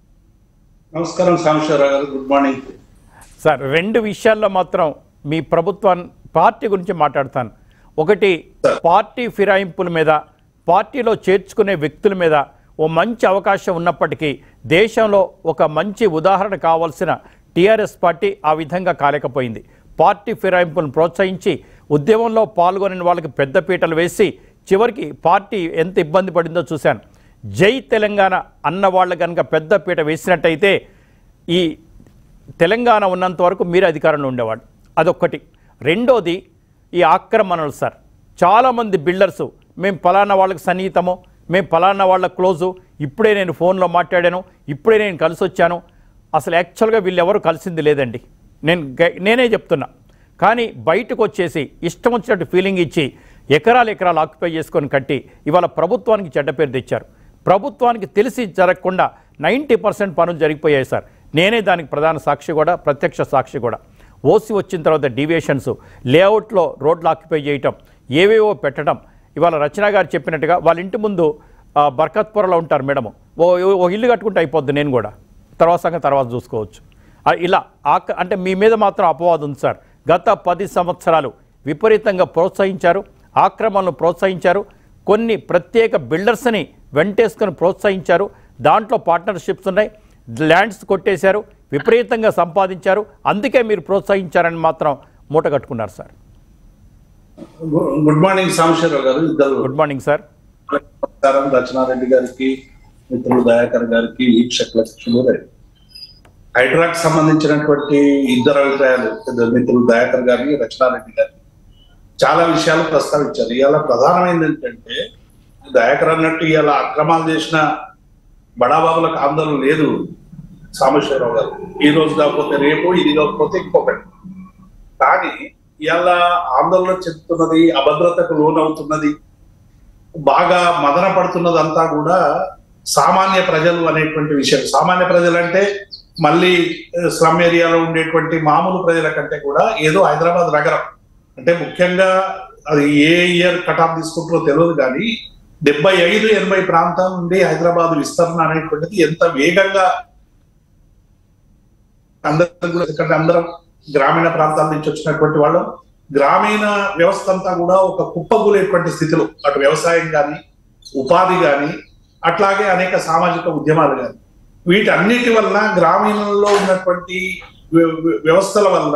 నమస్కారం సాంబశివరావు గారు గుడ్ మార్నింగ్ సార్ రెండు విషయాల్లో మాత్రం మీ ప్రభుత్వం పార్టీ గురించి మాట్లాడతాను ఒకటి పార్టీ ఫిరాయింపుల మీద పార్టీలో చేర్చుకునే వ్యక్తుల మీద ఓ మంచి అవకాశం ఉన్నప్పటికీ దేశంలో ఒక మంచి ఉదాహరణ కావాల్సిన టీఆర్ఎస్ పార్టీ ఆ విధంగా కాలేకపోయింది పార్టీ ఫిరాయింపులను ప్రోత్సహించి ఉద్యమంలో పాల్గొని వాళ్ళకి పెద్దపీటలు వేసి చివరికి పార్టీ ఎంత ఇబ్బంది పడిందో చూశాను జై తెలంగాణ అన్న వాళ్ళు కనుక పెద్దపీట వేసినట్టయితే ఈ తెలంగాణ ఉన్నంత వరకు మీరు అధికారంలో ఉండేవాడు అదొక్కటి రెండోది ఈ ఆక్రమణలు సార్ చాలామంది బిల్డర్సు మేము పలానా వాళ్ళకి సన్నిహితము మేము పలానా వాళ్ళ క్లోజు ఇప్పుడే నేను ఫోన్లో మాట్లాడాను ఇప్పుడే నేను కలిసి వచ్చాను అసలు యాక్చువల్గా వీళ్ళు ఎవరు కలిసింది లేదండి నేను గై- నేనే చెప్తున్నా కానీ బయటకు వచ్చేసి ఇష్టం వచ్చినట్టు ఫీలింగ్ ఇచ్చి ఎకరాలు ఎకరాలు ఆక్యుపై చేసుకొని కట్టి ఇవాళ ప్రభుత్వానికి చెడ్డ పేరు తెచ్చారు ప్రభుత్వానికి తెలిసి జరగకుండా నైంటీ పర్సెంట్ పనులు జరిగిపోయాయి సార్ నేనే దానికి ప్రధాన సాక్షి కూడా ప్రత్యక్ష సాక్షి కూడా ఓసి వచ్చిన తర్వాత డీవియేషన్స్ లేఅవుట్లో రోడ్లు ఆక్యుపై చేయటం ఏవేవో పెట్టడం ఇవాళ రచన గారు చెప్పినట్టుగా వాళ్ళ ఇంటి ముందు ఆ, బర్కత్పురలో ఉంటారు మేడము ఓ ఓ ఇల్లు కట్టుకుంటే అయిపోద్ది నేను కూడా తర్వాత సంగతి తర్వాత చూసుకోవచ్చు ఆ, ఇలా ఆక అంటే మీ మీద మాత్రం అపవాదం ఉంది సార్ గత పది సంవత్సరాలు విపరీతంగా ప్రోత్సహించారు ఆక్రమణను ప్రోత్సహించారు కొన్ని ప్రత్యేక బిల్డర్స్ని వెంటేసుకొని ప్రోత్సహించారు దాంట్లో పార్ట్నర్షిప్స్ ఉన్నాయి ల్యాండ్స్ కొట్టేశారు విపరీతంగా సంపాదించారు అందుకే మీరు ప్రోత్సహించారని మాత్రం మూట కట్టుకున్నారు సార్ గు- గుడ్ మార్నింగ్ సాంబశివరావు గారు ఇద్దరు గుడ్ మార్నింగ్ సార్ నమస్కారం రచనారెడ్డి గారికి మిత్రులు దయాకర్ గారికి వీక్షకులకు శుభోదయం హైడ్రాక్ సంబంధించినటువంటి ఇద్దరు అభిప్రాయాలు ఇద్దరు మిత్రులు దయాకర్ గారికి రచనారెడ్డి గారికి చాలా విషయాలు ప్రస్తావించారు ఇవాళ ప్రధానమైనది ఏంటంటే దయాకర్ అన్నట్టు ఇవాళ అక్రమాలు చేసిన బడాబాబులకు ఆందోళన లేదు సాంబశివరావు గారు ఈ రోజు కాకపోతే రేపు ఇది కాకపోతే ఇంకొకటి కానీ ఇవాళ ఆందోళన చెందుతున్నది అభద్రతకు లోనవుతున్నది బాగా మదన పడుతున్నదంతా కూడా సామాన్య ప్రజలు అనేటువంటి విషయం సామాన్య ప్రజలు అంటే మళ్ళీ స్లమ్ ఏరియాలో ఉండేటువంటి మామూలు ప్రజల కంటే కూడా ఏదో హైదరాబాద్ నగరం అంటే ముఖ్యంగా అది ఏ ఇయర్ కటాఫ్ తీసుకుంటారో తెలియదు కానీ డెబ్బై ఐదు ఎనభై ప్రాంతం నుండి హైదరాబాద్ విస్తరణ అనేటువంటిది ఎంత వేగంగా అందరం కూడా ఎందుకంటే అందరం గ్రామీణ ప్రాంతాల నుంచి వచ్చినటువంటి వాళ్ళం గ్రామీణ వ్యవస్థ అంతా కూడా ఒక కుప్పగూలేటువంటి స్థితిలో అటు వ్యవసాయం కానీ ఉపాధి కానీ అట్లాగే అనేక సామాజిక ఉద్యమాలు కానీ వీటన్నిటి వలన గ్రామీణంలో ఉన్నటువంటి వ్య- వ్య- వ్యవస్థల వల్ల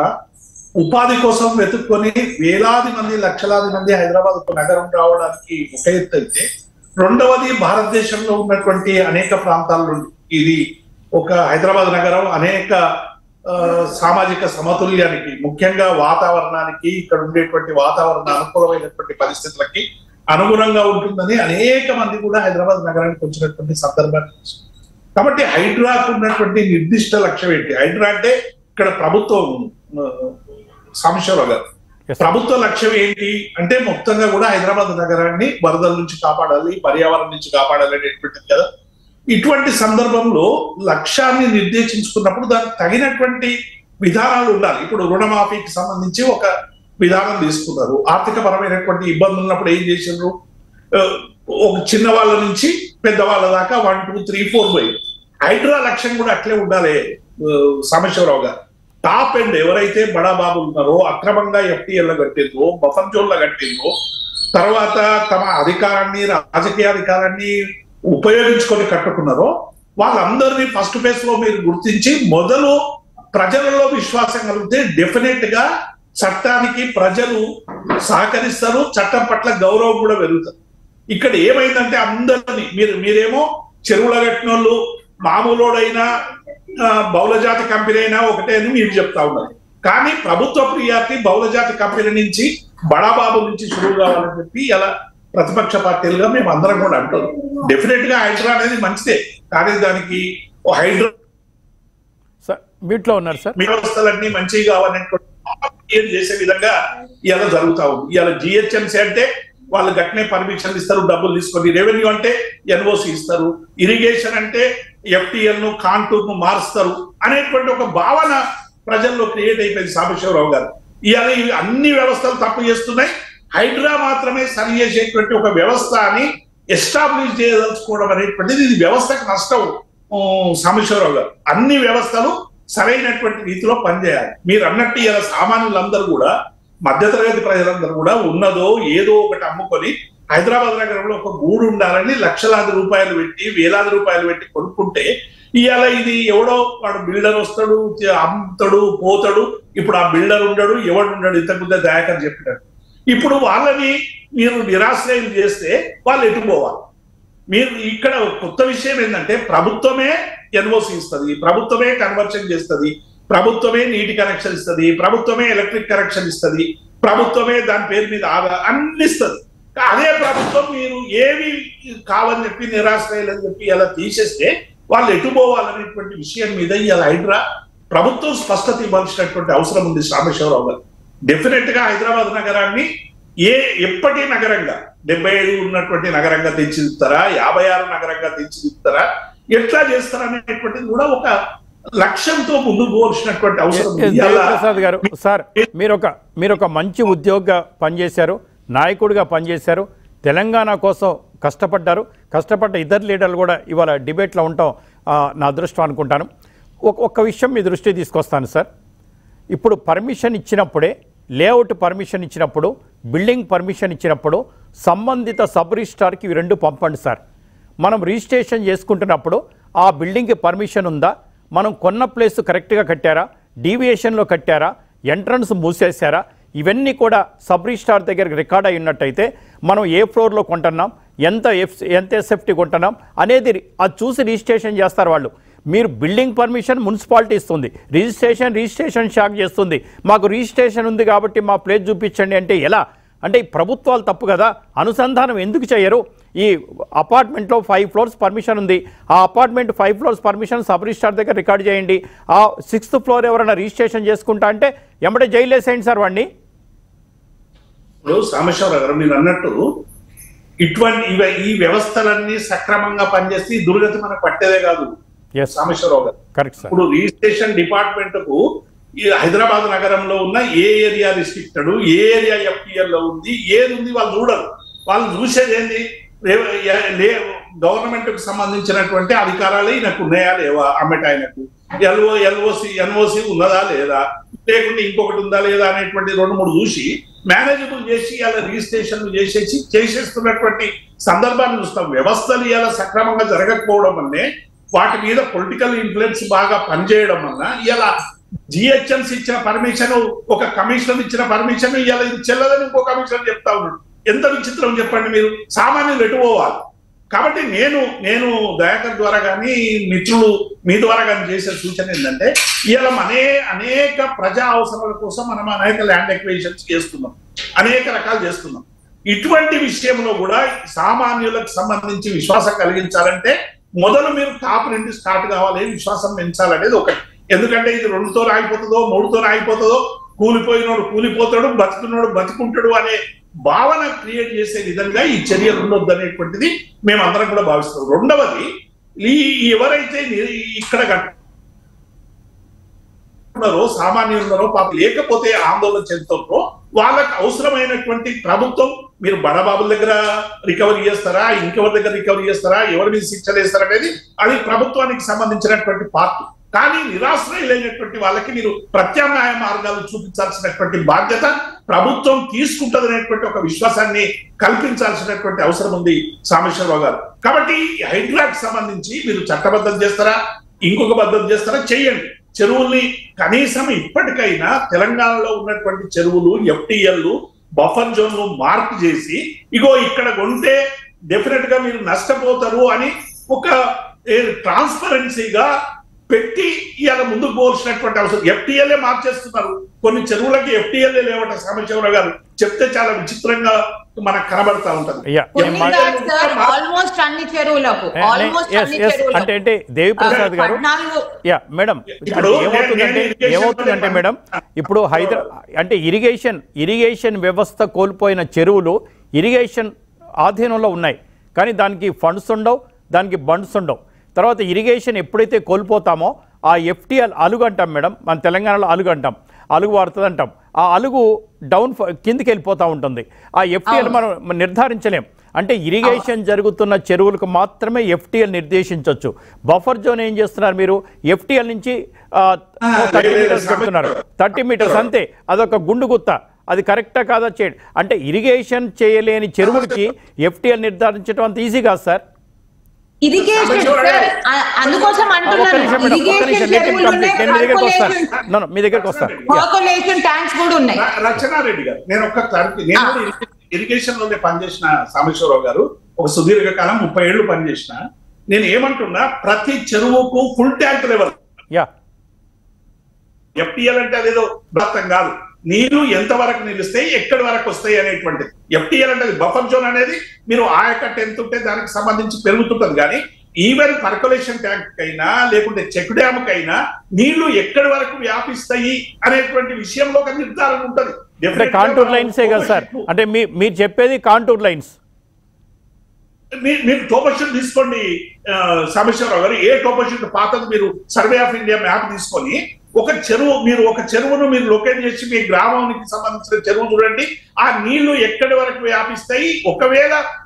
ఉపాధి కోసం వెతుక్కొని వేలాది మంది లక్షలాది మంది హైదరాబాద్ నగరం రావడానికి ఒక ఎత్తు అయితే రెండవది భారతదేశంలో ఉన్నటువంటి అనేక ప్రాంతాల నుండి ఇది ఒక హైదరాబాద్ నగరం అనేక ఆ, సామాజిక సమతుల్యానికి ముఖ్యంగా వాతావరణానికి ఇక్కడ ఉండేటువంటి వాతావరణ అనుకూలమైనటువంటి పరిస్థితులకి అనుగుణంగా ఉంటుందని అనేక మంది కూడా హైదరాబాద్ నగరానికి వచ్చినటువంటి సందర్భాన్ని చూసాం. కాబట్టి హైడ్రాకు ఉన్నటువంటి నిర్దిష్ట లక్ష్యం ఏంటి హైడ్రా అంటే ఇక్కడ ప్రభుత్వం ఆ, సాంబశివరావు గారు Yes, sir. ప్రభుత్వ లక్ష్యం ఏంటి అంటే మొత్తంగా కూడా హైదరాబాద్ నగరాన్ని వరదల నుంచి కాపాడాలి పర్యావరణం నుంచి కాపాడాలి అనేటువంటిది కదా ఇటువంటి సందర్భంలో లక్ష్యాన్ని నిర్దేశించుకున్నప్పుడు దానికి తగినటువంటి విధానాలు ఉండాలి ఇప్పుడు రుణమాఫీకి సంబంధించి ఒక విధానం తీసుకున్నారు ఆర్థిక పరమైనటువంటి ఇబ్బందులు ఉన్నప్పుడు ఏం చేసిండ్రు ఆ, ఒక చిన్న వాళ్ళ నుంచి పెద్ద వాళ్ళ దాకా one two three four by HYDRAA లక్ష్యం కూడా అట్లే ఉండాలి ఆ, సాంబశివరావు గారు టాప్ ఎండ్ ఎవరైతే బడా బాబులు ఉన్నారో అక్రమంగా ఎఫ్టీఎల్ కట్టిందో బఫర్ జోన్లో కట్టిందో తర్వాత తమ అధికారాన్ని రాజకీయ అధికారాన్ని ఉపయోగించుకొని కట్టుకున్నారో వాళ్ళందరినీ ఫస్ట్ ఫేజ్ లో మీరు గుర్తించి మొదలు ప్రజలలో విశ్వాసం కలిగితే డెఫినెట్ గా చట్టానికి ప్రజలు సహకరిస్తారు చట్టం పట్ల గౌరవం కూడా పెరుగుతుంది ఇక్కడ ఏమైందంటే అందరినీ మీరు మీరేమో చెరువుల కట్టినోళ్ళు మామూలోడైనా ఆ, బహుళజాతి కంపెనీ అయినా ఒకటే అని మీరు చెప్తా ఉన్నారు కానీ ప్రభుత్వ ప్రియారిటీ బహుళజాతి కంపెనీ నుంచి బడాబాబు నుంచి షురువు కావాలని చెప్పి ఇలా ప్రతిపక్ష పార్టీలుగా మేము అందరం కూడా అంటాం డెఫినెట్ గా హైడ్రా అనేది మంచిదే కానీ దానికి ఓ హైడ్రా సార్ మీట్లో ఉన్నారు సార్ వ్యవస్థలన్నీ మంచిగా కావాలనేటువంటి ఏం చేసే విధంగా ఇలా జరుగుతా ఉంది ఇవాళ జిహెచ్ఎంసీ అంటే వాళ్ళు గట్నే పర్మిషన్లు ఇస్తారు డబ్బులు తీసుకొని రెవెన్యూ అంటే ఎన్ఓసి ఇస్తారు ఇరిగేషన్ అంటే ఎఫ్టిఎల్ ను కాంటూర్ ను మారుస్తారు అనేటువంటి ఒక భావన ప్రజల్లో క్రియేట్ అయిపోయింది సాంబశివరావు గారు ఇవాళ ఇవి అన్ని వ్యవస్థలు తప్పు చేస్తున్నాయి హైడ్రా మాత్రమే సరి చేసేటువంటి ఒక వ్యవస్థ అని ఎస్టాబ్లిష్ చేయదలుచుకోవడం అనేటువంటిది ఇది వ్యవస్థకు నష్టం ఆ, సాంబశివరావు గారు అన్ని వ్యవస్థలు సరైనటువంటి రీతిలో పనిచేయాలి మీరు అన్నట్టు ఇలా సామాన్యులందరూ కూడా మధ్యతరగతి ప్రజలందరూ కూడా ఉన్నదో ఏదో ఒకటి అమ్ముకొని హైదరాబాద్ నగరంలో ఒక గూడు ఉండాలని లక్షలాది రూపాయలు పెట్టి వేలాది రూపాయలు పెట్టి కొనుక్కుంటే ఇవాళ ఇది ఎవడో వాడు బిల్డర్ వస్తాడు చే- అమ్ముతాడు పోతాడు ఇప్పుడు ఆ బిల్డర్ ఉండడు ఎవడు ఉండడు ఇంతకుముందే దయాకర్ చెప్పినట్టు ఇప్పుడు వాళ్ళని మీరు నిరాశ్రయం చేస్తే వాళ్ళు ఎటు పోవాలి మీరు ఇక్కడ కొత్త విషయం ఏంటంటే ప్రభుత్వమే ఎన్ఓసి ఇస్తుంది ప్రభుత్వమే కన్వర్షన్ చేస్తుంది ప్రభుత్వమే నీటి కనెక్షన్ ఇస్తుంది ప్రభుత్వమే ఎలక్ట్రిక్ కనెక్షన్ ఇస్తుంది ప్రభుత్వమే దాని పేరు మీద ఆదా అన్ని ఇస్తుంది అదే ప్రభుత్వం మీరు ఏవి కావని చెప్పి నిరాశ్రయాలని చెప్పి ఇలా తీసేస్తే వాళ్ళు ఎటు పోవాలనేటువంటి విషయం మీద ఇలా హైడ్రా ప్రభుత్వం స్పష్టత ఇవ్వాల్సినటువంటి అవసరం ఉంది సాంబశివరావు గారు డెఫినెట్ గా హైదరాబాద్ నగరాన్ని ఏ ఎప్పటి నగరంగా డెబ్బై ఐదు ఉన్నటువంటి నగరంగా తీర్చిదిద్దుతారా యాభై ఆరు నగరంగా తీర్చిదిద్దుతారా ఎట్లా చేస్తారా అనేటువంటిది కూడా ఒక లక్ష్యంతో ముందుకు పోవాల్సినటువంటి అవసరం ఉంది. ఎస్ ఇవాళ దేవప్రసాద్ గారు సార్ మీరు ఒక మీరు ఒక మంచి ఉద్యోగిగా పనిచేశారు నాయకుడిగా పనిచేశారు తెలంగాణ కోసం కష్టపడ్డారు కష్టపడ్డ ఇద్దరు లీడర్లు కూడా ఇవాళ డిబేట్లో ఉండటం ఆ, నా అదృష్టం అనుకుంటాను ఒక ఒక్క విషయం మీ దృష్టి తీసుకొస్తాను సార్ ఇప్పుడు పర్మిషన్ ఇచ్చినప్పుడే లేఅవుట్ పర్మిషన్ ఇచ్చినప్పుడు బిల్డింగ్ పర్మిషన్ ఇచ్చినప్పుడు సంబంధిత సబ్ రిజిస్ట్రార్కి ఇవి రెండు పంపండి సార్ మనం రిజిస్ట్రేషన్ చేసుకుంటున్నప్పుడు ఆ బిల్డింగ్కి పర్మిషన్ ఉందా మనం కొన్న ప్లేస్ కరెక్ట్గా కట్టారా డీవియేషన్లో కట్టారా ఎంట్రన్స్ మూసేశారా ఇవన్నీ కూడా సబ్ రిజిస్ట్రార్ దగ్గర రికార్డ్ అయి ఉన్నట్టయితే మనం ఏ ఫ్లోర్లో కొంటున్నాం ఎంత ఎఫ్ ఎంత ఎస్ఎఫ్టీ కొంటున్నాం అనేది రి- అది చూసి రిజిస్ట్రేషన్ చేస్తారు వాళ్ళు మీరు బిల్డింగ్ పర్మిషన్ మున్సిపాలిటీ ఇస్తుంది రిజిస్ట్రేషన్ రిజిస్ట్రేషన్ షాక్ చేస్తుంది మాకు రిజిస్ట్రేషన్ ఉంది కాబట్టి మా ప్లేస్ చూపించండి అంటే ఎలా అంటే ఈ ప్రభుత్వాలు తప్పు కదా అనుసంధానం ఎందుకు చేయరు ఈ అపార్ట్మెంట్లో ఫైవ్ ఫ్లోర్స్ పర్మిషన్ ఉంది ఆ apartment five floors permission sub registrar దగ్గర రికార్డ్ చేయండి ఆ సిక్స్త్ ఫ్లోర్ ఎవరైనా రిజిస్ట్రేషన్ చేసుకుంటా అంటే ఎమ్మటే జైలు వేసేయండి సార్ వాడిని ఇప్పుడు సామేశ్వరరావు గారు మీరు అన్నట్టు ఇటువంటి ఇవ- ఈ వ్యవస్థలన్నీ సక్రమంగా పనిచేస్తే ఈ దుర్గతి మనకు పట్టేదే కాదు ఎస్ సామేశ్వరరావు గారు కరెక్ట్ సార్ ఇప్పుడు రిజిస్ట్రేషన్ డిపార్ట్మెంట్ కు ఈ హైదరాబాద్ నగరంలో ఉన్న ఏ ఏరియా రిస్ట్రిక్టెడ్ ఏ ఏరియా ఎఫ్టీఎల్ లో ఉంది ఏది ఉంది వాళ్ళు చూడరు వాళ్ళు చూసేది ఏంది రే- ఏ- లే గవర్నమెంట్ కు సంబంధించినటువంటి అధికారాలు ఈయనకు ఉన్నాయా లేవా అమ్మటాయనకు ఎల్ఓ ఎల్ఓసి ఎన్ఓసి ఉన్నదా లేదా లేకుంటే ఇంకొకటి ఉందా లేదా అనేటువంటి రెండు మూడు చూసి మేనేజబుల్ చేసి ఇలా రిజిస్ట్రేషన్ చేసేసి చేసేస్తున్నటువంటి సందర్భాన్ని చూస్తాం వ్యవస్థలు ఇలా సక్రమంగా జరగకపోవడం వల్లే వాటి మీద పొలిటికల్ ఇన్ఫ్లుయెన్స్ బాగా పనిచేయడం వల్ల ఇలా జిహెచ్ఎంస్ ఇచ్చిన పర్మిషన్ ఒక కమిషనర్ ఇచ్చిన పర్మిషన్ ఇలా ఇది చెల్లదని ఇంకో కమిషనర్ చెప్తా ఉన్నాడు ఎంత విచిత్రం చెప్పండి మీరు సామాన్యులు ఎటు పోవాలి కాబట్టి నేను నేను దయాకర్ ద్వారా కానీ మిత్రులు మీ ద్వారా కానీ చేసే సూచన ఏంటంటే ఇలా అనే అనేక ప్రజా అవసరాల కోసం మనం అనేక ల్యాండ్ ఎక్వేషన్స్ చేస్తున్నాం అనేక రకాలు చేస్తున్నాం ఇటువంటి విషయంలో కూడా సామాన్యులకు సంబంధించి విశ్వాసం కలిగించాలంటే మొదలు మీరు టాప్ నుండి స్టార్ట్ కావాలి విశ్వాసం పెంచాలనేది ఒకటి ఎందుకంటే ఇది రెండుతో ఆగిపోతుందో మూడుతో ఆగిపోతుందో కూలిపోయినోడు కూలిపోతాడు బతుకున్నోడు బతుకుంటాడు అనే భావన క్రియేట్ చేసే విధంగా ఈ చర్యలు ఉండొద్దు అనేటువంటిది మేము అందరం కూడా భావిస్తాం రెండవది ఈ ఎవరైతే ని- ఇక్కడ కట్- ఉన్నారో సామాన్యులు ఉన్నారో పాప లేకపోతే ఆందోళన చెందుతారో వాళ్ళకి అవసరమైనటువంటి ప్రభుత్వం మీరు బడబాబుల దగ్గర రికవరీ చేస్తారా ఇంకెవరి దగ్గర రికవరీ చేస్తారా ఎవరి మీద శిక్షలు వేస్తారా అనేది అది ప్రభుత్వానికి సంబంధించినటువంటి పార్ట్ కానీ నిరాశ్రయులైనటువంటి వాళ్ళకి మీరు ప్రత్యామ్నాయ మార్గాలు చూపించాల్సినటువంటి బాధ్యత ప్రభుత్వం తీసుకుంటదనేటువంటి ఒక విశ్వాసాన్ని కల్పించాల్సినటువంటి అవసరం ఉంది సామేశ్వరరావు గారు కాబట్టి హైడ్రాక్ సంబంధించి మీరు చట్టబద్ధం చేస్తారా ఇంకొక బద్ధం చేస్తారా చెయ్యండి చెరువుల్ని కనీసం ఇప్పటికైనా తెలంగాణలో ఉన్నటువంటి చెరువులు ఎఫ్టిఎల్లు బఫర్ జోన్లు మార్క్ చేసి ఇగో ఇక్కడ కొంటే డెఫినెట్ గా మీరు నష్టపోతారు అని ఒక ట్రాన్స్పరెన్సీగా పెట్టి ఇవాళ ముందుకు పోల్సినటువంటి అవసరం ఎఫ్టీఎల్ఏ మార్చేస్తున్నారు కొన్ని చెరువులకి ఎఫ్టీఎల్ఏ లేవట సామేశ్వరరావు గారు చెప్తే చాలా విచిత్రంగా మనకు కనబడతా ఉంటది అయ్యా కొన్ని మా- కాదు సార్ ఆల్మోస్ట్ అన్ని చెరువులకు ఏ- ఆల్మోస్ట్ yes, అన్ని yes. చెరువులకు అంటే అంటే దేవిప్రసాద్ గారు పద్నాలుగు యా మేడం ఇప్పుడు అంటే ఏమవుతుందంటే నేను irrigation ఏమవుతుందంటే లో మేడం ఇప్పుడు హైదరా అంటే ఇరిగేషన్ ఇరిగేషన్ వ్యవస్థ కోల్పోయిన చెరువులు ఇరిగేషన్ ఆధీనంలో ఉన్నాయి కానీ దానికి ఫండ్స్ ఉండవు దానికి బండ్స్ ఉండవు తర్వాత ఇరిగేషన్ ఎప్పుడైతే కోల్పోతామో ఆ ఎఫ్టీఎల్ అలుగు అంటాం మేడం మన తెలంగాణలో అలుగు అంటాం అలుగు వాడుతుంది అంటాం ఆ అలుగు డౌన్ ఫ- కిందికి వెళ్ళిపోతూ ఉంటుంది ఆ ఎఫ్టీఎల్ మనం నిర్ధారించలేం అంటే ఇరిగేషన్ జరుగుతున్న చెరువులకు మాత్రమే ఎఫ్టీఎల్ నిర్దేశించవచ్చు బఫర్ జోన్ ఏం చేస్తున్నారు మీరు ఎఫ్టీఎల్ నుంచి థర్టీ లేదు, లేదు, మీటర్స్ పెడుతున్నారు థర్టీ మీటర్స్ అంతే అదొక గుండు గుత్త అది కరెక్టా కాదా చేయడం అంటే ఇరిగేషన్ చేయలేని చెరువులకి ఎఫ్టీఎల్ నిర్ధారించడం అంత ఈజీ కాదు సార్ ఇరిగేషన్ సంబంధించిన సార్ ఆ- అందుకోసం ఆ, ఒక్క అంటున్నాను నిమిషం మేడం ఒక్క నిమిషం ఇరిగేషన్ let him చెరువులు complete. ఉన్నాయి నేను మీ దగ్గరికి వస్తాను పర్కులేషన్ No, no, మీ దగ్గరికి వస్తాను Yeah. పర్కులేషన్ ట్యాంక్స్ కూడా ఉన్నాయి ర- రచనారెడ్డి గారు నేను ఒక్క క్లారిటీ నేను కూడా ఇరిగే- ఇరిగేషన్ లోనే పనిచేసిన సామేశ్వరరావు గారు ఒక సుదీర్ఘ కాలం ముప్పై ఏళ్ళు పనిచేసిన నేను ఏమంటున్నా ప్రతి చెరువుకు full tank level yeah FTL అంటే అదేదో బృహత్తం కాదు నీళ్లు ఎంత వరకు నిలుస్తాయి ఎక్కడి వరకు వస్తాయి అనేటువంటిది ఎఫ్టీఎల్ అంటే అది బఫర్ జోన్ అనేది మీరు ఆ యొక్క టెన్త్ ఉంటే దానికి సంబంధించి పెరుగుతుంటది కానీ ఈవెన్ పర్కులేషన్ ట్యాంక్ అయినా లేకుంటే చెక్ డ్యామ్ కైనా నీళ్లు ఎక్కడి వరకు వ్యాపిస్తాయి అనేటువంటి విషయంలో ఒక నిర్ధారణ ఉంటది అంటే Definitely కాంటూర్ మనం లైన్సే కదా సార్ topoship- అంటే మీ మీరు చెప్పేది కాంటూర్ లైన్స్ మీ- మీరు టోపోషిట్ తీసుకోండి ఆ, సాంబశివరావు గారు ఏ టోపోషిట్ పాతది మీరు సర్వే ఆఫ్ ఇండియా మ్యాప్ తీసుకొని ఒక చెరువు మీరు ఒక చెరువును మీరు లొకేట్ చేసి మీ గ్రామానికి సంబంధించిన చెరువు చూడండి ఆ నీళ్లు ఎక్కడి వరకు వ్యాపిస్తాయి ఒకవేళ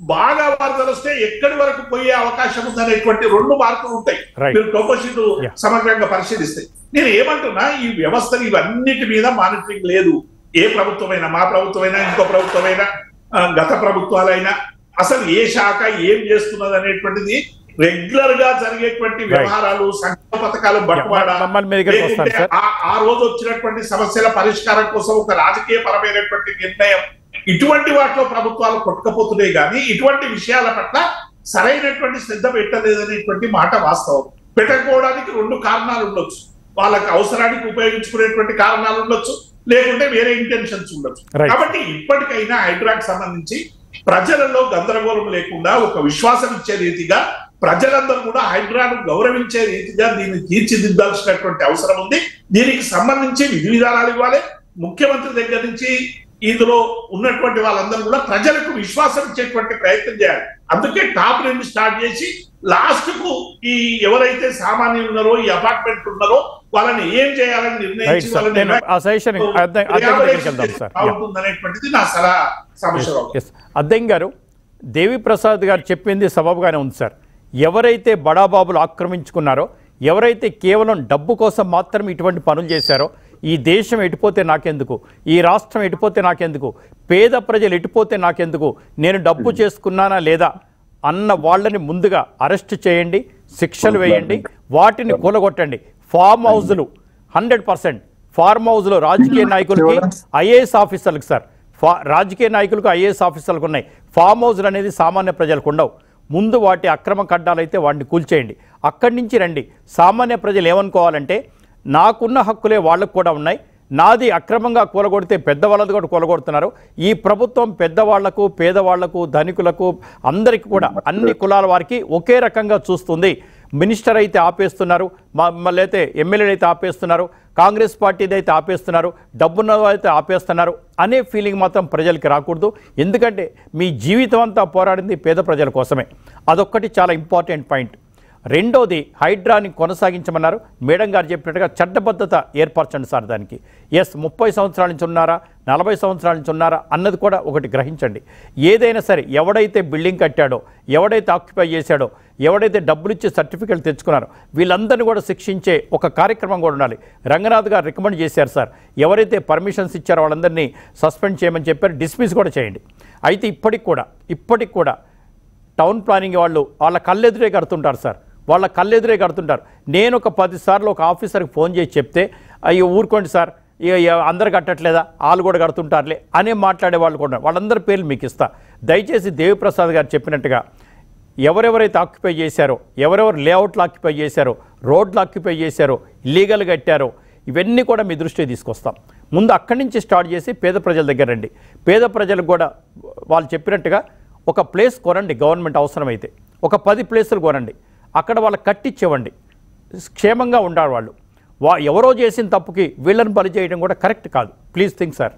బాగా వరదలు వస్తే ఎక్కడి వరకు పోయే అవకాశం ఉందనేటువంటి రెండు మార్పులు ఉంటాయి Right. మీరు టోపోషీట్ Yeah. సమగ్రంగా పరిశీలిస్తే నేను ఏమంటున్నా ఈ వ్యవస్థలు ఇవన్నిటి మీద మానిటరింగ్ లేదు ఏ ప్రభుత్వమైనా మా ప్రభుత్వమైనా ఇంకో ప్రభుత్వమైనా ఆ, గత ప్రభుత్వాలైనా అసలు ఏ శాఖ ఏం చేస్తున్నది అనేటువంటిది రెగ్యులర్ గా జరిగేటువంటి వ్యవహారాలు సంక్షేమ పథకాలు బట్వాడ మమ్మల్ని మీ దగ్గరికి వస్తాను లేకుంటే సార్. ఆ- ఆ రోజు వచ్చినటువంటి సమస్యల పరిష్కారం కోసం ఒక రాజకీయ పరమైనటువంటి నిర్ణయం ఇటువంటి వాటిలో ప్రభుత్వాలు కొట్టుకపోతున్నాయి కానీ ఇటువంటి విషయాల పట్ల సరైనటువంటి శ్రద్ధ పెట్టలేదనేటువంటి మాట వాస్తవం పెట్టకపోవడానికి రెండు కారణాలు ఉండొచ్చు వాళ్ళకి అవసరానికి ఉపయోగించుకునేటువంటి కారణాలు ఉండొచ్చు లేకుంటే వేరే ఇంటెన్షన్స్ ఉండొచ్చు Right. కాబట్టి ఇప్పటికైనా హైడ్రాక్ సంబంధించి ప్రజలలో గందరగోళం లేకుండా ఒక విశ్వాసం ఇచ్చే రీతిగా ప్రజలందరూ కూడా హైడ్రాను గౌరవించే రీతిగా దీన్ని తీర్చిదిద్దాల్సినటువంటి అవసరం ఉంది దీనికి సంబంధించి విధి విధానాలు ఇవ్వాలి ముఖ్యమంత్రి దగ్గర నుంచి ఇందులో ఉన్నటువంటి వాళ్ళందరూ కూడా ప్రజలకు విశ్వాసం ఇచ్చేటువంటి ప్రయత్నం చేయాలి అందుకే టాప్ నుండి స్టార్ట్ చేసి లాస్ట్ కు ఈ ఎవరైతే సామాన్యులు ఉన్నారో ఈ అపార్ట్మెంట్ ఉన్నారో వాళ్ళని ఏం చేయాలని రైట్ నిర్ణయించి సార్ నేను ఆ సజెషన్ అద్దె అద్దె దగ్గరికి వెళ్దాం సార్ యా. అవుతుందనేటువంటిది నా సలహా సమస్య ఎస్ అద్దెం గారు దేవి ప్రసాద్ గారు చెప్పింది సబబుగానే ఉంది సార్ ఎవరైతే బడాబాబులు ఆక్రమించుకున్నారో ఎవరైతే కేవలం డబ్బు కోసం మాత్రం ఇటువంటి పనులు చేశారో ఈ దేశం ఎటుపోతే నాకెందుకు ఈ రాష్ట్రం ఎటుపోతే నాకెందుకు పేద ప్రజలు ఎటుపోతే నాకెందుకు నేను డబ్బు చేసుకున్నానా లేదా అన్న వాళ్ళని ముందుగా అరెస్ట్ చేయండి శిక్షలు వేయండి వాటిని కూలగొట్టండి ఫామ్ హౌజులు హండ్రెడ్ పర్సెంట్ ఫార్మ్ హౌస్లో రాజకీయ నాయకులకి ఐఏఎస్ ఆఫీసర్లకు సార్ ఫా రాజకీయ నాయకులకు ఐఏఎస్ ఆఫీసర్లకు ఉన్నాయి ఫామ్ హౌస్లు అనేది సామాన్య ప్రజలకు ఉండవు ముందు వాటి అక్రమ కడ్డాలైతే వాటిని కూల్చేయండి అక్కడి నుంచి రండి సామాన్య ప్రజలు ఏమనుకోవాలంటే నాకున్న హక్కులే వాళ్ళకు కూడా ఉన్నాయి నాది అక్రమంగా కూలగొడితే పెద్దవాళ్ళది కూడా కూలగొడుతున్నారు ఈ ప్రభుత్వం పెద్దవాళ్లకు పేదవాళ్లకు ధనికులకు అందరికీ కూడా అన్ని కులాల వారికి ఒకే రకంగా చూస్తుంది మినిస్టర్ అయితే ఆపేస్తున్నారు మా- మళ్ళీ అయితే ఎమ్మెల్యేలు అయితే ఆపేస్తున్నారు కాంగ్రెస్ పార్టీది అయితే ఆపేస్తున్నారు డబ్బున్న అయితే ఆపేస్తున్నారు అనే ఫీలింగ్ మాత్రం ప్రజలకి రాకూడదు ఎందుకంటే మీ జీవితం అంతా పోరాడింది పేద ప్రజల కోసమే అదొక్కటి చాలా ఇంపార్టెంట్ పాయింట్ రెండోది హైడ్రాని కొనసాగించమన్నారు మేడం గారు చెప్పినట్టుగా చట్టబద్ధత ఏర్పరచండి సార్ దానికి ఎస్ ముప్పై సంవత్సరాల నుంచి ఉన్నారా నలభై సంవత్సరాల నుంచి ఉన్నారా అన్నది కూడా ఒకటి గ్రహించండి ఏదైనా సరే ఎవడైతే బిల్డింగ్ కట్టాడో ఎవడైతే ఆక్యుపై చేశాడో ఎవడైతే డబ్బులు ఇచ్చి సర్టిఫికెట్లు తెచ్చుకున్నారో వీళ్ళందరినీ కూడా శిక్షించే ఒక కార్యక్రమం కూడా ఉండాలి రంగనాథ్ గారు రికమెండ్ చేశారు సార్ ఎవరైతే పర్మిషన్స్ ఇచ్చారో వాళ్ళందరినీ సస్పెండ్ చేయమని చెప్పారు డిస్మిస్ కూడా చేయండి అయితే ఇప్పటికి కూడా ఇప్పటికి కూడా టౌన్ ప్లానింగ్ వాళ్ళు వాళ్ళ కళ్ళెదురే కడుతుంటారు సార్ వాళ్ళ కళ్ళెదురే కడుతుంటారు నేను ఒక పది సార్లు ఒక ఆఫీసర్కి ఫోన్ చేసి చెప్తే అయ్యో ఊరుకోండి సార్ ఇక ఇక అందరు కట్టట్లేదా వాళ్ళు కూడా కడుతుంటారులే అనే మాట్లాడే వాళ్ళు కూడా ఉన్నారు. వాళ్ళందరి పేర్లు మీకు ఇస్తా దయచేసి దేవిప్రసాద్ గారు చెప్పినట్టుగా ఎవరెవరైతే ఆక్యుపై చేశారో ఎవరెవరు లేఅవుట్లు ఆక్యుపై చేశారో రోడ్లు ఆక్యుపై చేశారో ఇల్లీగల్ కట్టారో ఇవన్నీ కూడా మీ దృష్టికి తీసుకొస్తాం ముందు అక్కడి నుంచి స్టార్ట్ చేసి పేద ప్రజల దగ్గర రండి పేద ప్రజలకు కూడా వాళ్ళు చెప్పినట్టుగా ఒక ప్లేస్ కొనండి గవర్నమెంట్ అవసరమైతే ఒక పది ప్లేసులు కొనండి అక్కడ వాళ్ళకి కట్టించేవండి క్షేమంగా ఉండాలి వాళ్ళు వా ఎవరో చేసిన తప్పుకి వీళ్ళని బలి చేయడం కూడా కరెక్ట్ కాదు ప్లీజ్ థింక్ సార్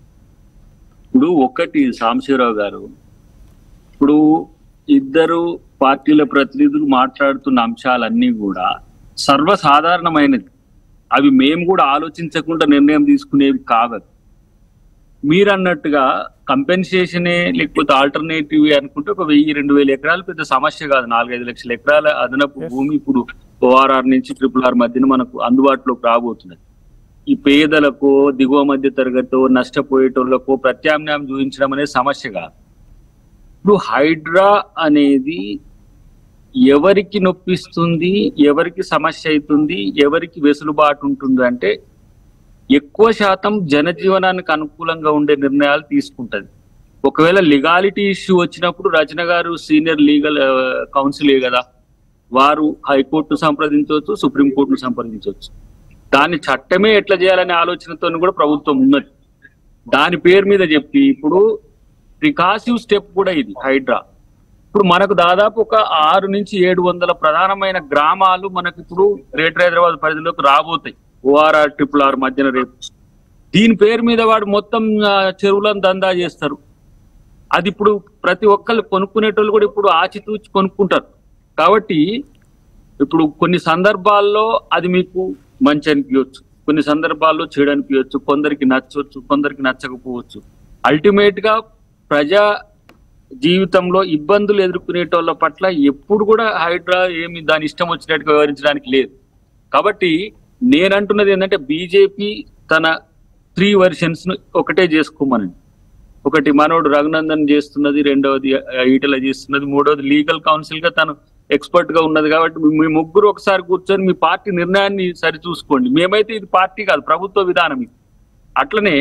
ఇప్పుడు ఒకటి సాంబశివరావు గారు ఇప్పుడు ఇద్దరు పార్టీల ప్రతినిధులు మాట్లాడుతున్న అంశాలన్నీ కూడా సర్వసాధారణమైనది అవి మేము కూడా ఆలోచించకుండా నిర్ణయం తీసుకునేవి కాదు మీరు అన్నట్టుగా కంపెన్సేషనే లేకపోతే ఆల్టర్నేటివ్ అనుకుంటే ఒక వెయ్యి రెండు వేల ఎకరాలు పెద్ద సమస్య కాదు నాలుగైదు లక్షల ఎకరాల అదనపు భూమి ఇప్పుడు ఓఆర్ఆర్ నుంచి ట్రిపుల్ ఆర్ మధ్యన మనకు అందుబాటులోకి రాబోతున్నది ఈ పేదలకు దిగువ మధ్య తరగతితో నష్టపోయేటోళ్లకు ప్రత్యామ్నాయం చూపించడం అనేది సమస్య కాదు ఇప్పుడు హైడ్రా అనేది ఎవరికి నొప్పిస్తుంది ఎవరికి సమస్య అవుతుంది ఎవరికి వెసులుబాటు ఉంటుంది అంటే ఎక్కువ శాతం జనజీవనానికి అనుకూలంగా ఉండే నిర్ణయాలు తీసుకుంటది ఒకవేళ లీగాలిటీ ఇష్యూ వచ్చినప్పుడు రచన గారు సీనియర్ లీగల్ కౌన్సిలే కదా వారు హైకోర్టును సంప్రదించవచ్చు సుప్రీంకోర్టును సంప్రదించవచ్చు దాన్ని చట్టమే ఎట్లా చేయాలనే ఆలోచనతో కూడా ప్రభుత్వం ఉన్నది దాని పేరు మీద చెప్పి ఇప్పుడు ప్రికాసివ్ స్టెప్ కూడా ఇది హైడ్రా ఇప్పుడు మనకు దాదాపు ఒక ఆరు నుంచి ఏడు వందల ప్రధానమైన గ్రామాలు మనకు ఇప్పుడు గ్రేటర్ హైదరాబాద్ పరిధిలోకి రాబోతాయి ఓఆర్ఆర్ ట్రిపుల్ ఆర్ మధ్యన రేపు దీని పేరు మీద వాడు మొత్తం ఆ, చెరువులను దందా చేస్తారు అది ఇప్పుడు ప్రతి ఒక్కళ్ళు కొనుక్కునేటోళ్ళు కూడా ఇప్పుడు ఆచితూచి కొనుక్కుంటారు కాబట్టి ఇప్పుడు కొన్ని సందర్భాల్లో అది మీకు మంచి అనిపించవచ్చు కొన్ని సందర్భాల్లో చెడు అనిపించవచ్చు కొందరికి నచ్చవచ్చు కొందరికి నచ్చకపోవచ్చు అల్టిమేట్ గా ప్రజా జీవితంలో ఇబ్బందులు ఎదుర్కొనేటోళ్ళ పట్ల ఎప్పుడు కూడా హైడ్రా ఏమి దాని ఇష్టం వచ్చినట్టుగా వివరించడానికి లేదు కాబట్టి నేనంటున్నది ఏంటంటే బీజేపీ తన త్రీ వర్షన్స్ ను ఒకటే చేసుకోమనండి ఒకటి మనోడు రఘునందన్ చేస్తున్నది రెండవది ఆ, ఈటెల చేస్తున్నది మూడవది లీగల్ కౌన్సిల్ గా తను ఎక్స్పర్ట్ గా ఉన్నది కాబట్టి మీ ముగ్గురు ఒకసారి కూర్చొని మీ పార్టీ నిర్ణయాన్ని సరి చూసుకోండి మేమైతే ఇది పార్టీ కాదు ప్రభుత్వ విధానం ఇది అట్లనే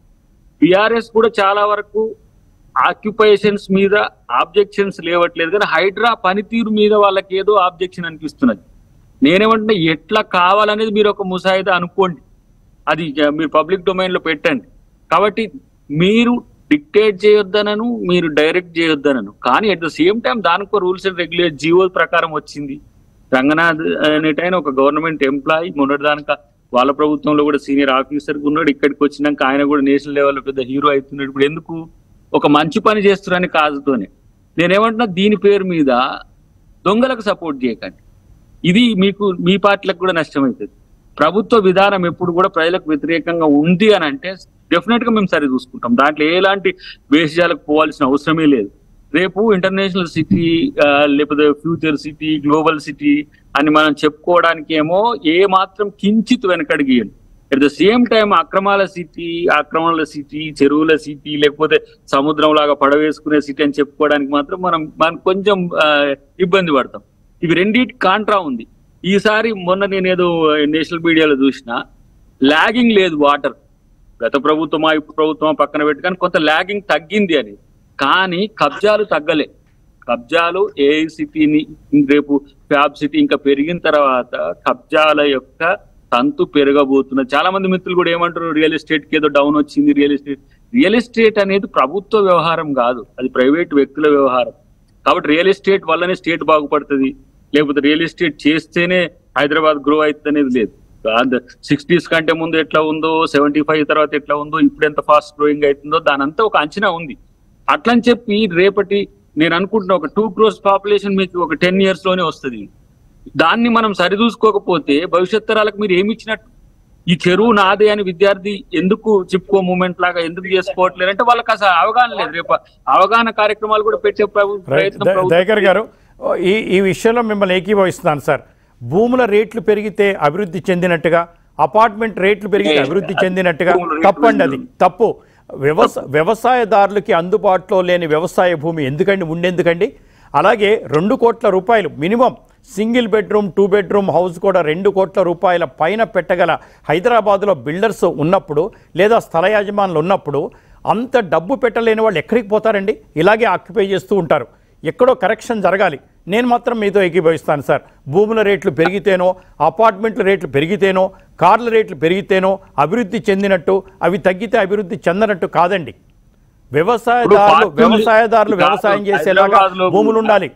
బిఆర్ఎస్ కూడా చాలా వరకు ఆక్యుపేషన్స్ మీద ఆబ్జెక్షన్స్ లేవట్లేదు కానీ హైడ్రా పనితీరు మీద వాళ్ళకి ఏదో ఆబ్జెక్షన్ అనిపిస్తున్నది నేనేమంటున్నా ఎట్లా కావాలనేది మీరు ఒక ముసాయిదా అనుకోండి అది ఇక మీరు పబ్లిక్ డొమైన్ లో పెట్టండి కాబట్టి మీరు డిక్టేట్ చేయొద్దనను మీరు డైరెక్ట్ చేయొద్దనను కానీ అట్ ద సేమ్ టైం దానికో రూల్స్ అండ్ రెగ్యులేట్ జియో ప్రకారం వచ్చింది రంగనాథ్ అనేటైన ఒక గవర్నమెంట్ ఎంప్లాయీ మొన్నటి దానిక వాళ్ళ ప్రభుత్వంలో కూడా సీనియర్ ఆఫీసర్ ఉన్నాడు ఇక్కడికి వచ్చినాక ఆయన కూడా నేషనల్ లెవెల్లో పెద్ద హీరో అవుతున్నాడు ఇప్పుడు ఎందుకు ఒక మంచి పని చేస్తున్నారని కాదుతోనే నేనేమంటున్నా దీని పేరు మీద దొంగలకు సపోర్ట్ చేయకండి ఇది మీకు మీ పార్టీలకు కూడా నష్టం అవుతుంది ప్రభుత్వ విధానం ఎప్పుడు కూడా ప్రజలకు వ్యతిరేకంగా ఉంది అని అంటే డెఫినెట్ గా మేము సరి చూసుకుంటాం దాంట్లో ఎలాంటి వేషాలకు పోవాల్సిన అవసరమే లేదు రేపు ఇంటర్నేషనల్ సిటీ లేకపోతే ఫ్యూచర్ సిటీ గ్లోబల్ సిటీ అని మనం చెప్పుకోవడానికి ఏమో ఏ మాత్రం కించిత్ వెనకడిగియండి అట్ ద సేమ్ టైం అక్రమాల సిటీ అక్రమాల సిటీ చెరువుల సిటీ లేకపోతే సముద్రం లాగా పడవేసుకునే సిటీ అని చెప్పుకోవడానికి మాత్రం మనం మనం కొంచెం ఆ, ఇబ్బంది పడతాం ఇవి రెండింటి కాంట్రా ఉంది ఈసారి మొన్న నేను ఏదో నేషనల్ మీడియాలో చూసిన లాగింగ్ లేదు వాటర్ గత ప్రభుత్వమా ఇప్పుడు ప్రభుత్వమా పక్కన పెట్టి కానీ కొంత లాగింగ్ తగ్గింది అని కానీ కబ్జాలు తగ్గలే కబ్జాలు ఏ సిటీని రేపు ఫ్యాబ్ సిటీ ఇంకా పెరిగిన తర్వాత కబ్జాల యొక్క తంతు పెరగబోతున్నది చాలా మంది మిత్రులు కూడా ఏమంటారు రియల్ ఎస్టేట్ కి ఏదో డౌన్ వచ్చింది రియల్ ఎస్టేట్ రియల్ ఎస్టేట్ అనేది ప్రభుత్వ వ్యవహారం కాదు అది ప్రైవేట్ వ్యక్తుల వ్యవహారం కాబట్టి రియల్ ఎస్టేట్ వల్లనే స్టేట్ బాగుపడుతుంది లేకపోతే రియల్ ఎస్టేట్ చేస్తేనే హైదరాబాద్ గ్రో అవుతుంది అనేది లేదు సిక్స్టీస్ కంటే ముందు ఎట్లా ఉందో సెవెంటీ ఫైవ్ తర్వాత ఎట్లా ఉందో ఇప్పుడు ఎంత ఫాస్ట్ గ్రోయింగ్ అవుతుందో దాని అంతా ఒక అంచనా ఉంది అట్లని చెప్పి రేపటి నేను అనుకుంటున్నా ఒక టూ క్రోర్స్ పాపులేషన్ మీకు ఒక టెన్ ఇయర్స్ లోనే వస్తుంది దాన్ని మనం సరిదూసుకోకపోతే భవిష్యత్ తరాలకు మీరు ఏమి ఇచ్చినట్టు ఈ చెరువు నాదే అని విద్యార్థి ఎందుకు చెప్పుకో మూమెంట్ లాగా ఎందుకు చేసుకోవట్లేదు అంటే వాళ్ళకి అసలు అవగాహన లేదు రేపు అవగాహన కార్యక్రమాలు కూడా పెట్టే ప్రభు- రైట్ ప్రయత్నం ద- ప్రభుత్వం దయాకర్ గారు ఓ, ఈ ఈ విషయంలో మిమ్మల్ని ఏకీభవిస్తున్నాను సార్ భూముల రేట్లు పెరిగితే అభివృద్ధి చెందినట్టుగా అపార్ట్మెంట్ రేట్లు పెరిగితే అభివృద్ధి చెందినట్టుగా భూముల రేట్లు తప్పండి అది తప్పు వ్యవస వ్యవసాయదారులకి అందుబాటులో లేని వ్యవసాయ భూమి ఎందుకండి ఉండేందుకండి అలాగే రెండు కోట్ల రూపాయలు minimum single bedroom two bedroom house కూడా రెండు కోట్ల రూపాయల పైన పెట్టగల హైదరాబాద్లో బిల్డర్స్ ఉన్నప్పుడు లేదా స్థల యాజమానులు ఉన్నప్పుడు అంత డబ్బు పెట్టలేని వాళ్ళు ఎక్కడికి పోతారండి ఇలాగే ఆక్యుపై చేస్తూ ఉంటారు ఎక్కడో కరెక్షన్ జరగాలి నేను మాత్రం మీతో ఏకీభవిస్తాను సార్ భూముల రేట్లు పెరిగితేనో అపార్ట్మెంట్ల రేట్లు పెరిగితేనో కార్ల రేట్లు పెరిగితేనో అభివృద్ధి చెందినట్టు అవి తగ్గితే అభివృద్ధి చెందనట్టు కాదండి వ్యవసాయదారులు ఇప్పుడు వ్యవసాయదారులు కాదు, వ్యవసాయం చేసేలాగా హైదరాబాద్లో భూములు ఉండాలి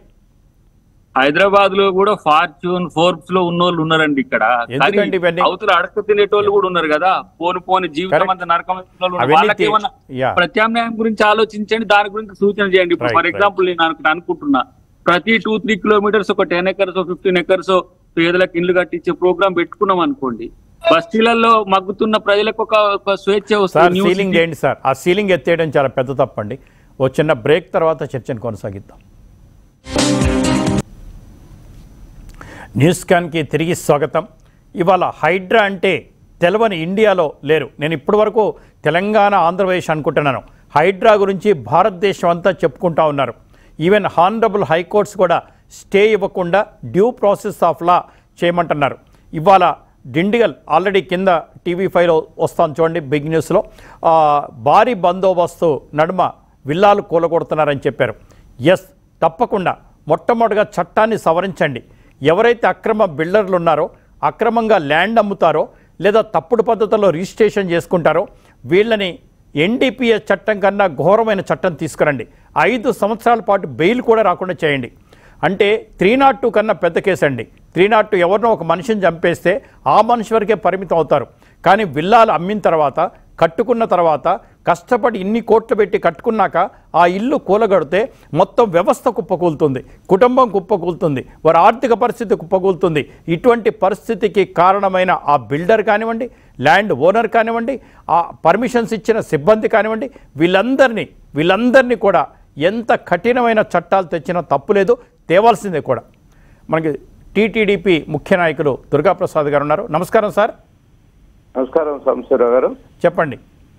హైదరాబాద్ లో కూడా ఫార్చ్యూన్ ఫోర్బ్స్ లో ఉన్నోళ్ళు ఉన్నారండి ఇక్కడ ఎందుకండి కానీ ఇవన్నీ? అవతల అడక తినేటోళ్ళు కూడా ఉన్నారు కదా పోను పోని జీవితం Correct. అంతా నరకం అయిపోయిన వాళ్ళు ఉన్నారు. అవన్నీ వాళ్ళకి తీ- ఏమన్నా Yeah. ప్రత్యామ్నాయం గురించి ఆలోచించండి దాని గురించి సూచన చేయండి ఇప్పుడు Right, ఫర్ right. ఎగ్జాంపుల్ నేను అనుకు- అనుకుంటున్నా ప్రతి టూ త్రీ కిలోమీటర్స్ ఒక టెన్ ఎకర్స్ ఫిఫ్టీన్ ఎకర్స్ పేదలకు ఇల్లు కట్టించే ప్రోగ్రామ్ పెట్టుకున్నాం అనుకోండి బస్తీలలో మగ్గుతున్న ప్రజలకు ఒక ఒక స్వేచ్ఛ సార్ వస్తుంది New సీలింగ్ city- చేయండి సార్ ఆ సీలింగ్ ఎత్తేయడం చాలా పెద్ద తప్పండి ఓ చిన్న బ్రేక్ తర్వాత చర్చను కొనసాగిద్దాం న్యూస్ క్యాన్కి తిరిగి స్వాగతం ఇవాళ హైడ్రా అంటే తెలవని ఇండియాలో లేరు నేను ఇప్పటి వరకు తెలంగాణ ఆంధ్రప్రదేశ్ అనుకుంటున్నాను హైడ్రా గురించి భారతదేశం అంతా చెప్పుకుంటా ఉన్నారు ఈవెన్ హానరబుల్ హైకోర్ట్స్ కూడా స్టే ఇవ్వకుండా డ్యూ ప్రాసెస్ ఆఫ్ లా చేయమంటున్నారు ఇవాళ డిండిగల్ ఆల్రెడీ కింద టీవీ ఫైవ్లో వస్తాను చూడండి బిగ్ న్యూస్లో ఆ, భారీ బందోబస్తు నడుమ విల్లాలు కూలగొడుతున్నారని చెప్పారు ఎస్ తప్పకుండా మొట్టమొదటిగా చట్టాన్ని సవరించండి ఎవరైతే అక్రమ బిల్డర్లు ఉన్నారో అక్రమంగా ల్యాండ్ అమ్ముతారో లేదా తప్పుడు పద్ధతుల్లో రిజిస్ట్రేషన్ చేసుకుంటారో వీళ్ళని ఎన్డీపీఎస్ చట్టం కన్నా ఘోరమైన చట్టం తీసుకురండి ఐదు సంవత్సరాల పాటు బెయిల్ కూడా రాకుండా చేయండి అంటే త్రీ నాట్ టూ కన్నా పెద్ద కేసు అండి త్రీ నాట్ టూ ఎవరినో ఒక మనిషిని చంపేస్తే ఆ మనిషి వరకే పరిమితం అవుతారు కానీ విల్లాలు అమ్మిన తర్వాత కట్టుకున్న తర్వాత కష్టపడి ఇన్ని కోట్లు పెట్టి కట్టుకున్నాక ఆ ఇల్లు కూలగడితే మొత్తం వ్యవస్థ కుప్పకూలుతుంది కుటుంబం కుప్పకూలుతుంది వారి ఆర్థిక పరిస్థితి కుప్పకూలుతుంది ఇటువంటి పరిస్థితికి కారణమైన ఆ బిల్డర్ కానివ్వండి ల్యాండ్ ఓనర్ కానివ్వండి ఆ పర్మిషన్స్ ఇచ్చిన సిబ్బంది కానివ్వండి వీళ్ళందరినీ వీళ్ళందరినీ కూడా ఎంత కఠినమైన చట్టాలు తెచ్చినా తప్పులేదు తేవాల్సిందే కూడా మనకి టీటీడీపీ ముఖ్య నాయకులు దుర్గాప్రసాద్ గారు ఉన్నారు నమస్కారం సార్ నమస్కారం సంశీరావు గారు చెప్పండి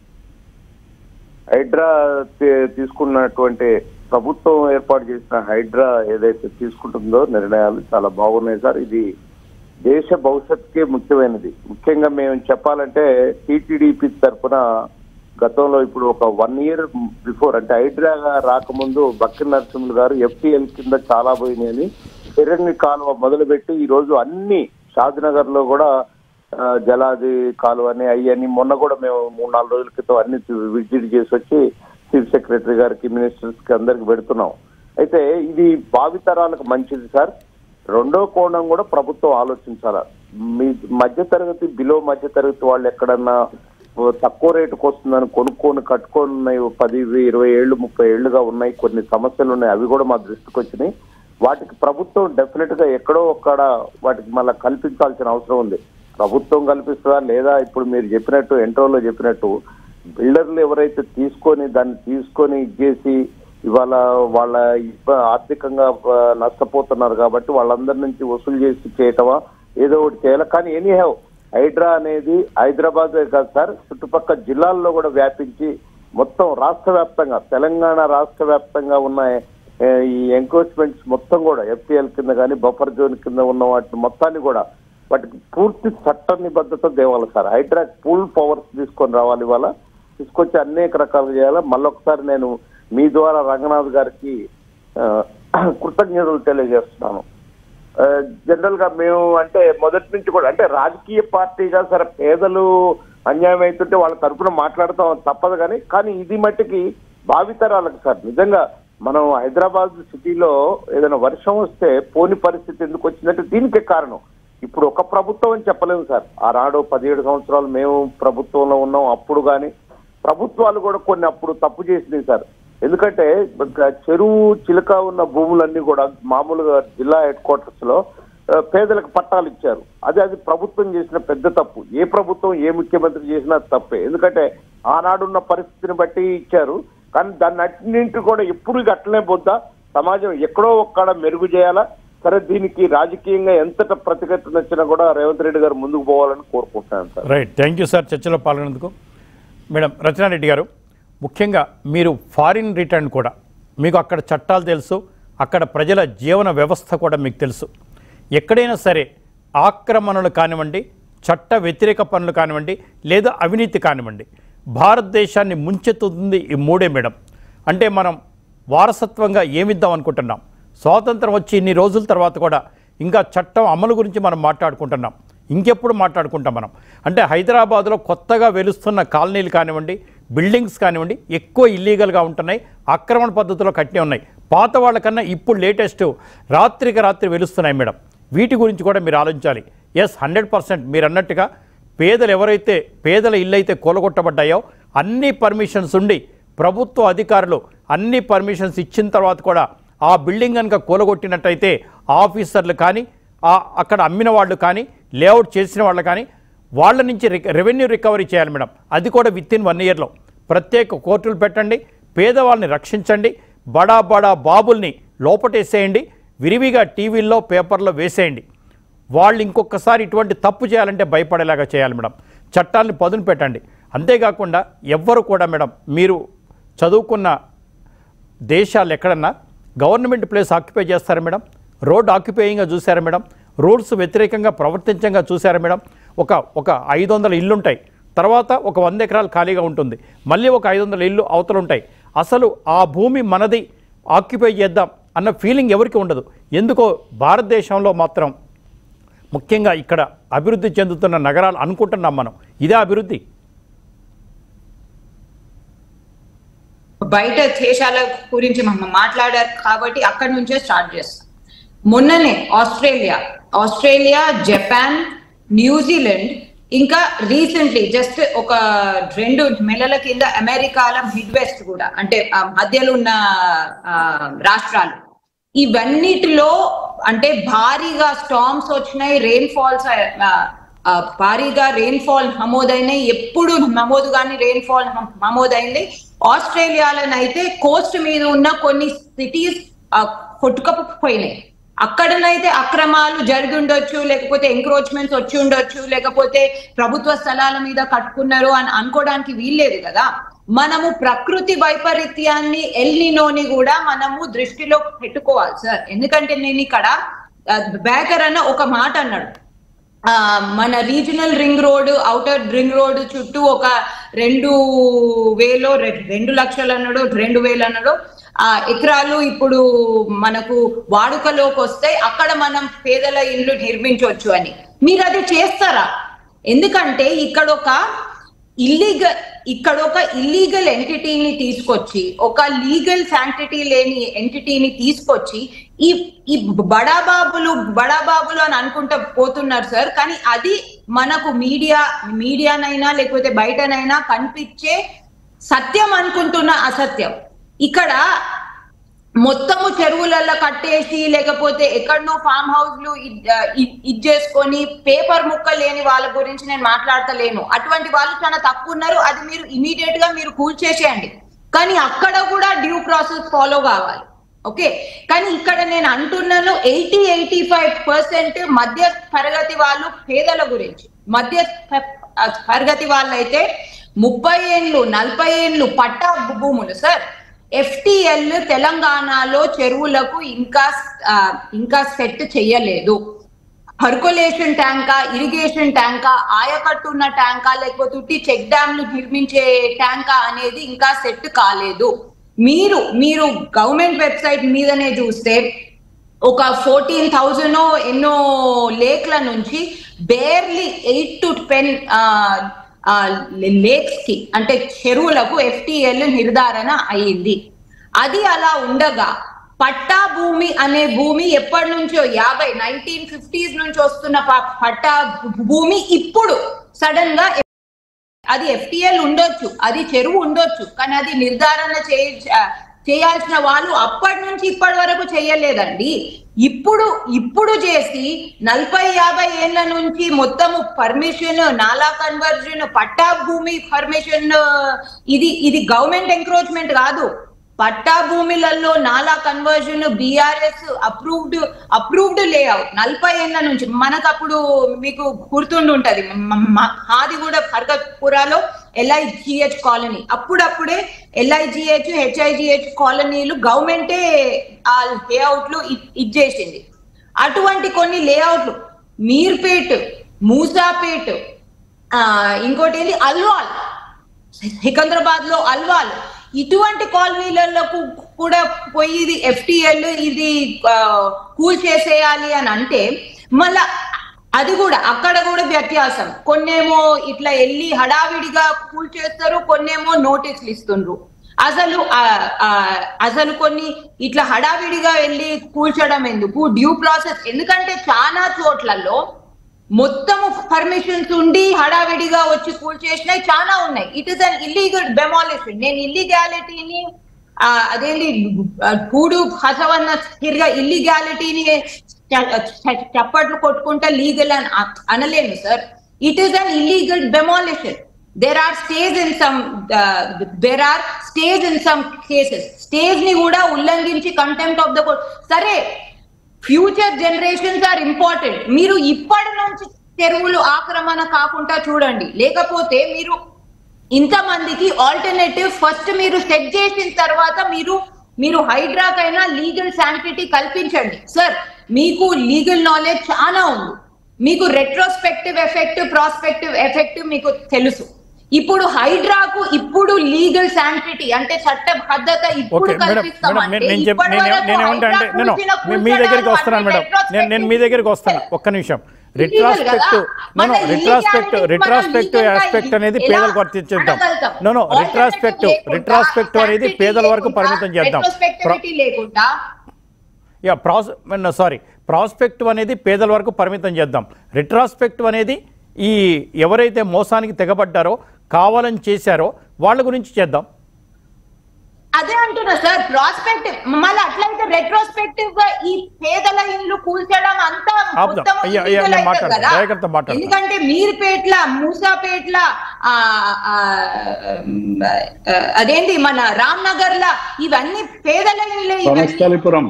హైడ్రా తీ- తీసుకున్నటువంటి ప్రభుత్వం ఏర్పాటు చేసిన హైడ్రా ఏదైతే తీసుకుంటుందో నిర్ణయాలు చాలా బాగున్నాయి సార్ ఇది దేశ భవిష్యత్తుకే ముఖ్యమైనది ముఖ్యంగా మేము చెప్పాలంటే టీటీడీపీ తరఫున గతంలో ఇప్పుడు ఒక వన్ ఇయర్ బిఫోర్ అంటే హైడ్రా రాకముందు బక్కి నరసింహులు గారు ఎఫ్టీఎల్ కింద చాలా పోయినాయని ఎర్రని కాలువ మొదలుపెట్టి ఈ రోజు అన్ని షాద్నగర్ లో కూడా ఆ, జలాది కాలువ అని అయ్యని మొన్న కూడా మేము మూడు నాలుగు రోజుల క్రితం అన్ని విజిట్ చేసి వచ్చి చీఫ్ సెక్రటరీ గారికి మినిస్టర్స్ కి అందరికి పెడుతున్నాం అయితే ఇది భావితరాలకు మంచిది సార్ రెండో కోణం కూడా ప్రభుత్వం ఆలోచించాల మీ మధ్య తరగతి బిలో మధ్య తరగతి వాళ్ళు ఎక్కడన్నా ఓ తక్కువ రేటుకు వస్తుందని కొనుక్కొని కట్టుకొని ఉన్నాయి ఓ పది ఇరవై ఏళ్ళు ముప్పై ఏళ్ళుగా ఉన్నాయి కొన్ని సమస్యలు ఉన్నాయి అవి కూడా మా దృష్టికి వచ్చినాయి వాటికి ప్రభుత్వం డెఫినెట్ గా ఎక్కడో ఒక్కడ వాటికి మళ్ళీ కల్పించాల్సిన అవసరం ఉంది ప్రభుత్వం కల్పిస్తుందా లేదా ఇప్పుడు మీరు చెప్పినట్టు ఎంట్రోలో చెప్పినట్టు బిల్డర్లు ఎవరైతే తీసుకొని దాన్ని తీసుకొని ఇచ్చేసి ఇవాళ వాళ్ళ ఇబ్బ- ఆర్థికంగా ఆ, నష్టపోతున్నారు కాబట్టి వాళ్ళందరి నుంచి వసూలు చేసి చేయటమా ఏదో ఒకటి చేయాలి కానీ ఎనీ హ్యావ్ హైడ్రా అనేది హైదరాబాద్ కాదు సార్ చుట్టుపక్కల జిల్లాల్లో కూడా వ్యాపించి మొత్తం రాష్ట్ర వ్యాప్తంగా తెలంగాణ రాష్ట్ర వ్యాప్తంగా ఉన్న ఏ, ఈ ఎంక్రోచ్మెంట్స్ మొత్తం కూడా ఎఫ్టీఎల్ కింద కానీ బఫర్ జోన్ కింద ఉన్న వాటిని మొత్తాన్ని కూడా వాటికి పూర్తి చట్ట నిబద్ధత తేవాలి సార్ హైడ్రా ఫుల్ పవర్స్ తీసుకొని రావాలి ఇవాళ తీసుకొచ్చి అనేక రకాలుగా చేయాలి మళ్ళొకసారి నేను మీ ద్వారా రంగనాథ్ గారికి ఆ, కృతజ్ఞతలు తెలియజేస్తున్నాను ఆ, జనరల్ గా మేము అంటే మొదటి నుంచి కూడా అంటే రాజకీయ పార్టీగా సరే పేదలు అన్యాయం అవుతుంటే వాళ్ళ తరఫున మాట్లాడతాం తప్పదు కానీ కానీ ఇది మట్టికి భావితరాలకు సార్ నిజంగా మనం హైదరాబాద్ సిటీలో ఏదైనా వర్షం వస్తే పోని పరిస్థితి ఎందుకు వచ్చిందంటే దీనికే కారణం ఇప్పుడు ఒక ప్రభుత్వం అని చెప్పలేము సార్ ఆనాడు పదిహేడు సంవత్సరాలు మేము ప్రభుత్వంలో ఉన్నాం అప్పుడు కానీ ప్రభుత్వాలు కూడా కొన్ని అప్పుడు తప్పు చేసినాయి సార్ ఎందుకంటే ఇంకా చెరువు చిలక ఉన్న భూములన్నీ కూడా మామూలుగా జిల్లా హెడ్ క్వార్టర్స్ లో ఆ, పేదలకు పట్టాలు ఇచ్చారు అది అది ప్రభుత్వం చేసిన పెద్ద తప్పు ఏ ప్రభుత్వం ఏ ముఖ్యమంత్రి చేసినా తప్పే ఎందుకంటే ఆనాడున్న పరిస్థితిని బట్టి ఇచ్చారు కానీ దాన్ని అన్నింటి కూడా ఎప్పుడు ఇక అట్లనే పోద్దా సమాజం ఎక్కడో ఒక్కడ మెరుగు చేయాలా సరే దీనికి రాజకీయంగా ఎంతట ప్రతిఘటన వచ్చినా కూడా రేవంత్ రెడ్డి గారు ముందుకు పోవాలని కోరుకుంటున్నాను sir right thank you sir చర్చలో పాల్గొనేందుకు మేడం రచనారెడ్డి గారు ముఖ్యంగా మీరు ఫారిన్ రిటర్న్ కూడా మీకు అక్కడ చట్టాలు తెలుసు అక్కడ ప్రజల జీవన వ్యవస్థ కూడా మీకు తెలుసు ఎక్కడైనా సరే ఆక్రమణలు కానివ్వండి చట్ట వ్యతిరేక పనులు కానివ్వండి లేదా అవినీతి కానివ్వండి భారతదేశాన్ని ముంచెత్తుతుంది ఈ మూడే మేడం అంటే మనం వారసత్వంగా ఏమిద్దాం అనుకుంటున్నాం స్వాతంత్రం వచ్చి ఇన్ని రోజుల తర్వాత కూడా ఇంకా చట్టం అమలు గురించి మనం మాట్లాడుకుంటున్నాం ఇంకెప్పుడు మాట్లాడుకుంటాం మనం అంటే హైదరాబాద్లో కొత్తగా వెలుస్తున్న కాలనీలు కానివ్వండి బిల్డింగ్స్ కానివ్వండి ఎక్కువ ఇల్లీగల్గా ఉంటున్నాయి ఆక్రమణ పద్ధతిలో కట్టినే ఉన్నాయి పాత వాళ్ళకన్నా ఇప్పుడు లేటెస్ట్ రాత్రికి రాత్రి వెలుస్తున్నాయి మేడం వీటి గురించి కూడా మీరు ఆలోచించాలి ఎస్ హండ్రెడ్ పర్సెంట్ మీరు అన్నట్టుగా పేదలు ఎవరైతే పేదల ఇల్లు అయితే కూలగొట్టబడ్డాయో అన్ని పర్మిషన్స్ ఉండి ప్రభుత్వ అధికారులు అన్ని పర్మిషన్స్ ఇచ్చిన తర్వాత కూడా ఆ బిల్డింగ్ కనుక కూలగొట్టినట్టయితే ఆఫీసర్లు కానీ ఆ అక్కడ అమ్మిన వాళ్ళు కానీ లేఅవుట్ చేసిన వాళ్ళు కానీ వాళ్ళ నుంచి రిక- రెవెన్యూ రికవరీ చేయాలి మేడం అది కూడా విత్ ఇన్ వన్ ఇయర్లో ప్రత్యేక కోర్టులు పెట్టండి పేదవాళ్ళని రక్షించండి బడా బడా బాబుల్ని లోపటేసేయండి విరివిగా టీవీల్లో పేపర్లో వేసేయండి వాళ్ళు ఇంకొకసారి ఇటువంటి తప్పు చేయాలంటే భయపడేలాగా చేయాలి మేడం చట్టాలను పదును పెట్టండి అంతేకాకుండా ఎవ్వరు కూడా మేడం మీరు చదువుకున్న దేశాలు ఎక్కడన్నా గవర్నమెంట్ ప్లేస్ ఆక్యుపై చేస్తారా మేడం రోడ్ ఆక్యుపేయింగ్గా చూసారా మేడం రూల్స్ వ్యతిరేకంగా ప్రవర్తించంగా చూసారా మేడం ఒక ఒక ఐదు వందల ఇల్లుంటాయి తర్వాత ఒక వంద ఎకరాలు ఖాళీగా ఉంటుంది మళ్ళీ ఒక ఐదు వందల ఇల్లు అవతలు ఉంటాయి అసలు ఆ భూమి మనది ఆక్యుపై చేద్దాం అన్న ఫీలింగ్ ఎవరికి ఉండదు ఎందుకో భారతదేశంలో మాత్రం ముఖ్యంగా ఇక్కడ అభివృద్ధి చెందుతున్న నగరాలు అనుకుంటున్నాం మనం ఇదే అభివృద్ధి బయట దేశాల గురించి మనం మాట్లాడారు కాబట్టి అక్కడి నుంచే స్టార్ట్ చేస్తాం మొన్ననే ఆస్ట్రేలియా ఆస్ట్రేలియా జపాన్ న్యూజిలాండ్ ఇంకా రీసెంట్లీ జస్ట్ ఒక రెండు నెలల కింద అమెరికాల మిడ్ వెస్ట్ కూడా అంటే ఆ మధ్యలో ఉన్న ఆ, రాష్ట్రాలు ఇవన్నిటిలో అంటే భారీగా స్టామ్స్ వచ్చినాయి రెయిన్ ఫాల్స్ ఆ, భారీగా రెయిన్ఫాల్ నమోదైనాయి ఎప్పుడు నమోదు కానీ రెయిన్ఫాల్ నమోదైంది ఆస్ట్రేలియాలోనైతే కోస్ట్ మీద ఉన్న కొన్ని సిటీస్ కొట్టుకపోయినాయి అక్కడనైతే అక్రమాలు జరిగి ఉండొచ్చు లేకపోతే ఎంక్రోచ్మెంట్స్ వచ్చి ఉండొచ్చు లేకపోతే ప్రభుత్వ స్థలాల మీద కట్టుకున్నారు అని అనుకోవడానికి వీల్లేదు కదా మనము ప్రకృతి వైపరీత్యాన్ని ఎల్నినోని కూడా మనము దృష్టిలో పెట్టుకోవాలి సార్ ఎందుకంటే నేను ఇక్కడ ఆ, బేకర్ అన్న ఒక మాట అన్నాడు ఆ, మన regional ring road outer ring road చుట్టూ ఒక రెండు వేలో రె- రెండు లక్షలు అన్నాడు రెండు వేలు అన్నాడు ఆ ఎకరాలు ఇప్పుడు మనకు వాడుకలోకి వస్తే అక్కడ మనం పేదల ఇల్లు నిర్మించవచ్చు అని మీరు అది చేస్తారా ఎందుకంటే ఇక్కడ ఒక ఇల్లీగల్ ఇక్కడ ఒక ఇల్లీగల్ ఎంటిటీని తీసుకొచ్చి ఒక లీగల్ శాంటిటీ లేని ఎంటిటీని తీసుకొచ్చి ఈ ఈ బడాబాబులు బడాబాబులు అని అనుకుంటా పోతున్నారు సార్ కానీ అది మనకు మీడియా మీడియానైనా లేకపోతే బయటనైనా కనిపించే సత్యం అనుకుంటున్న అసత్యం ఇక్కడ మొత్తము చెరువులలో కట్టేసి లేకపోతే ఎక్కడనో ఫామ్ హౌస్లు ఇది చేసుకొని పేపర్ ముక్క లేని వాళ్ళ గురించి నేను మాట్లాడతలేను అటువంటి వాళ్ళు చాలా తక్కువ ఉన్నారు అది మీరు ఇమీడియట్ గా మీరు కూల్చేసేయండి కానీ అక్కడ కూడా డ్యూ ప్రాసెస్ ఫాలో కావాలి ఓకే కానీ ఇక్కడ నేను అంటున్నాను ఎయిటీ ఎయిటీ ఫైవ్ పర్సెంట్ మధ్య తరగతి వాళ్ళు పేదల గురించి మధ్య త- తరగతి వాళ్ళైతే ముప్పై ఏళ్ళు నలభై ఏళ్ళు పట్టా భూములు సార్ ఎఫ్టిఎల్ తెలంగాణలో చెరువులకు ఇంకా ఆ, ఇంకా సెట్ చేయలేదు పర్కులేషన్ ట్యాంకా ఇరిగేషన్ ట్యాంకా ఆయకట్టున్న ట్యాంకా లేకపోతే ఉట్టి చెక్ డ్యామ్లు నిర్మించే ట్యాంకా అనేది ఇంకా సెట్ కాలేదు మీరు మీరు గవర్నమెంట్ వెబ్సైట్ మీదనే చూస్తే ఒక ఫోర్టీన్ థౌజండ్ ఎన్నో లేక్ల నుంచి barely eight to ten lakes కి అంటే చెరువులకు ఎఫ్టిఎల్ నిర్ధారణ అయింది అది అలా ఉండగా పట్టా భూమి అనే భూమి ఎప్పటి నుంచో యాభై నైన్టీన్ ఫిఫ్టీస్ నుంచి వస్తున్న ప- పట్టా భూమి ఇప్పుడు సడన్ గా అది ఎఫ్టిఎల్ ఉండొచ్చు అది చెరువు ఉండొచ్చు కానీ అది నిర్ధారణ చేయ చేయాల్సిన వాళ్ళు అప్పటి నుంచి ఇప్పటి వరకు చేయలేదండి ఇప్పుడు ఇప్పుడు చేసి నలభై యాభై ఏళ్ల నుంచి మొత్తము పర్మిషన్ నాలా కన్వర్జన్ పట్టా భూమి పర్మిషన్ ఇది ఇది గవర్నమెంట్ ఎంక్రోచ్మెంట్ కాదు పట్టా భూమిలలో NALA conversion BRS approved approved layout నలభై ఏళ్ల నుంచి మనకు అప్పుడు మీకు గుర్తుండి ఉంటది మ- మ- మాది కూడా భర్గత్పురాలో ఎల్ఐజిహెచ్ కాలనీ అప్పుడప్పుడే ఎల్ఐజిహెచ్ హెచ్ఐజిహెచ్ కాలనీలు గవర్నమెంటే ఆ లేఅవుట్లు ఇ- ఇచ్చేసింది అటువంటి కొన్ని లేఅవుట్లు మీర్పేట్ మూసాపేట్ ఆ, ఇంకోటి ఏంటి అల్వాల్ సికింద్రాబాద్ లో అల్వాల్ ఇటువంటి కాలనీలకు కూడా పోయి ఇది ఎఫ్టిఎల్ ఇది ఆ, కూల్ చేసేయాలి అని అంటే మళ్ళా అది కూడా అక్కడ కూడా వ్యత్యాసం కొన్నేమో ఇట్లా వెళ్ళి హడావిడిగా కూల్ చేస్తారు కొన్నేమో నోటీసులు ఇస్తుండ్రు అసలు ఆ, ఆ, అసలు కొన్ని ఇట్లా హడావిడిగా వెళ్ళి కూల్చడం ఎందుకు డ్యూ ప్రాసెస్ ఎందుకంటే చాలా చోట్లలో మొత్తము పర్మిషన్స్ ఉండి హడావిడిగా వచ్చి కూల్ చేసినవి చాలా ఉన్నాయి it is an illegal demolition నేను ఇల్లీగాలిటీని అదేంటి ఆ, గూడు హసవన్న తిరిగా ఇల్లీగాలిటీని చప్పట్లు కొట్టుకుంటా లీగల్ అని అ- అనలేను సార్ it is an illegal demolition there are stage in some there are stage in some cases stage ని కూడా ఉల్లంఘించి కంటెంప్ట్ ఆఫ్ ద కోర్ట్ సరే ఫ్యూచర్ జనరేషన్స్ ఆర్ ఇంపార్టెంట్ మీరు ఇప్పటి నుంచి చెరువులు ఆక్రమణ కాకుండా చూడండి లేకపోతే మీరు ఇంతమందికి ఆల్టర్నేటివ్ ఫస్ట్ మీరు సెట్ చేసిన తర్వాత మీరు మీరు హైడ్రాకైనా లీగల్ శాంటిటీ కల్పించండి సార్ మీకు లీగల్ నాలెడ్జ్ చాలా ఉంది మీకు రెట్రోస్పెక్టివ్ ఎఫెక్ట్ ప్రాస్పెక్టివ్ ఎఫెక్ట్ మీకు తెలుసు ఇప్పుడు హైడ్రాకు ఇప్పుడు లీగల్ శాంటిటీ అంటే చట్టబద్ధత ఇప్పుడు ఓకే మేడం కల్పిస్తాం మేడం నేను నేను చెప్ నేను నేనేమంటా అంటే నేను మీ- మీ దగ్గరికి వస్తున్నాను మేడం నేను నేను మీ దగ్గరికి వస్తాను ఒక్క నిమిషం retrospect no no retrospect retrospect aspect అనేది పేదలకు వర్తించేద్దాం నో నో రిట్రాస్పెక్ట్ రిట్రాస్పెక్ట్ అనేది పేదల వరకు పరిమితం చేద్దాం ప్ర- లేకుండా యా ప్రాస్ సారీ ప్రాస్పెక్టివ్ అనేది పేదల వరకు పరిమితం చేద్దాం రిట్రాస్పెక్టివ్ అనేది ఈ ఎవరైతే మోసానికి తెగబడ్డారో కావాలని చేశారో వాళ్ళ గురించి చేద్దాం అదే అంటున్నా సార్ ప్రాస్పెక్టివ్ మళ్ళీ అట్లయితే రెట్రోస్పెక్టివ్ గా ఈ పేదల ఇల్లు కూల్చడం అంతా ఆపుదాం. మొత్తం అయ్యా, అయ్యా, illegal నేను అవుతుంది మాట్లాడతాను. కదా. దయాకర్తో మాట్లాడతాను. ఎందుకంటే మీర్పేట్ల మూసాపేట్ల ఆ, ఆ, ఆ, అదేంటి మన రామ్ నగర్ లా ఇవన్నీ పేదల ఇల్లే ఇవన్నీ వనస్థలిపురం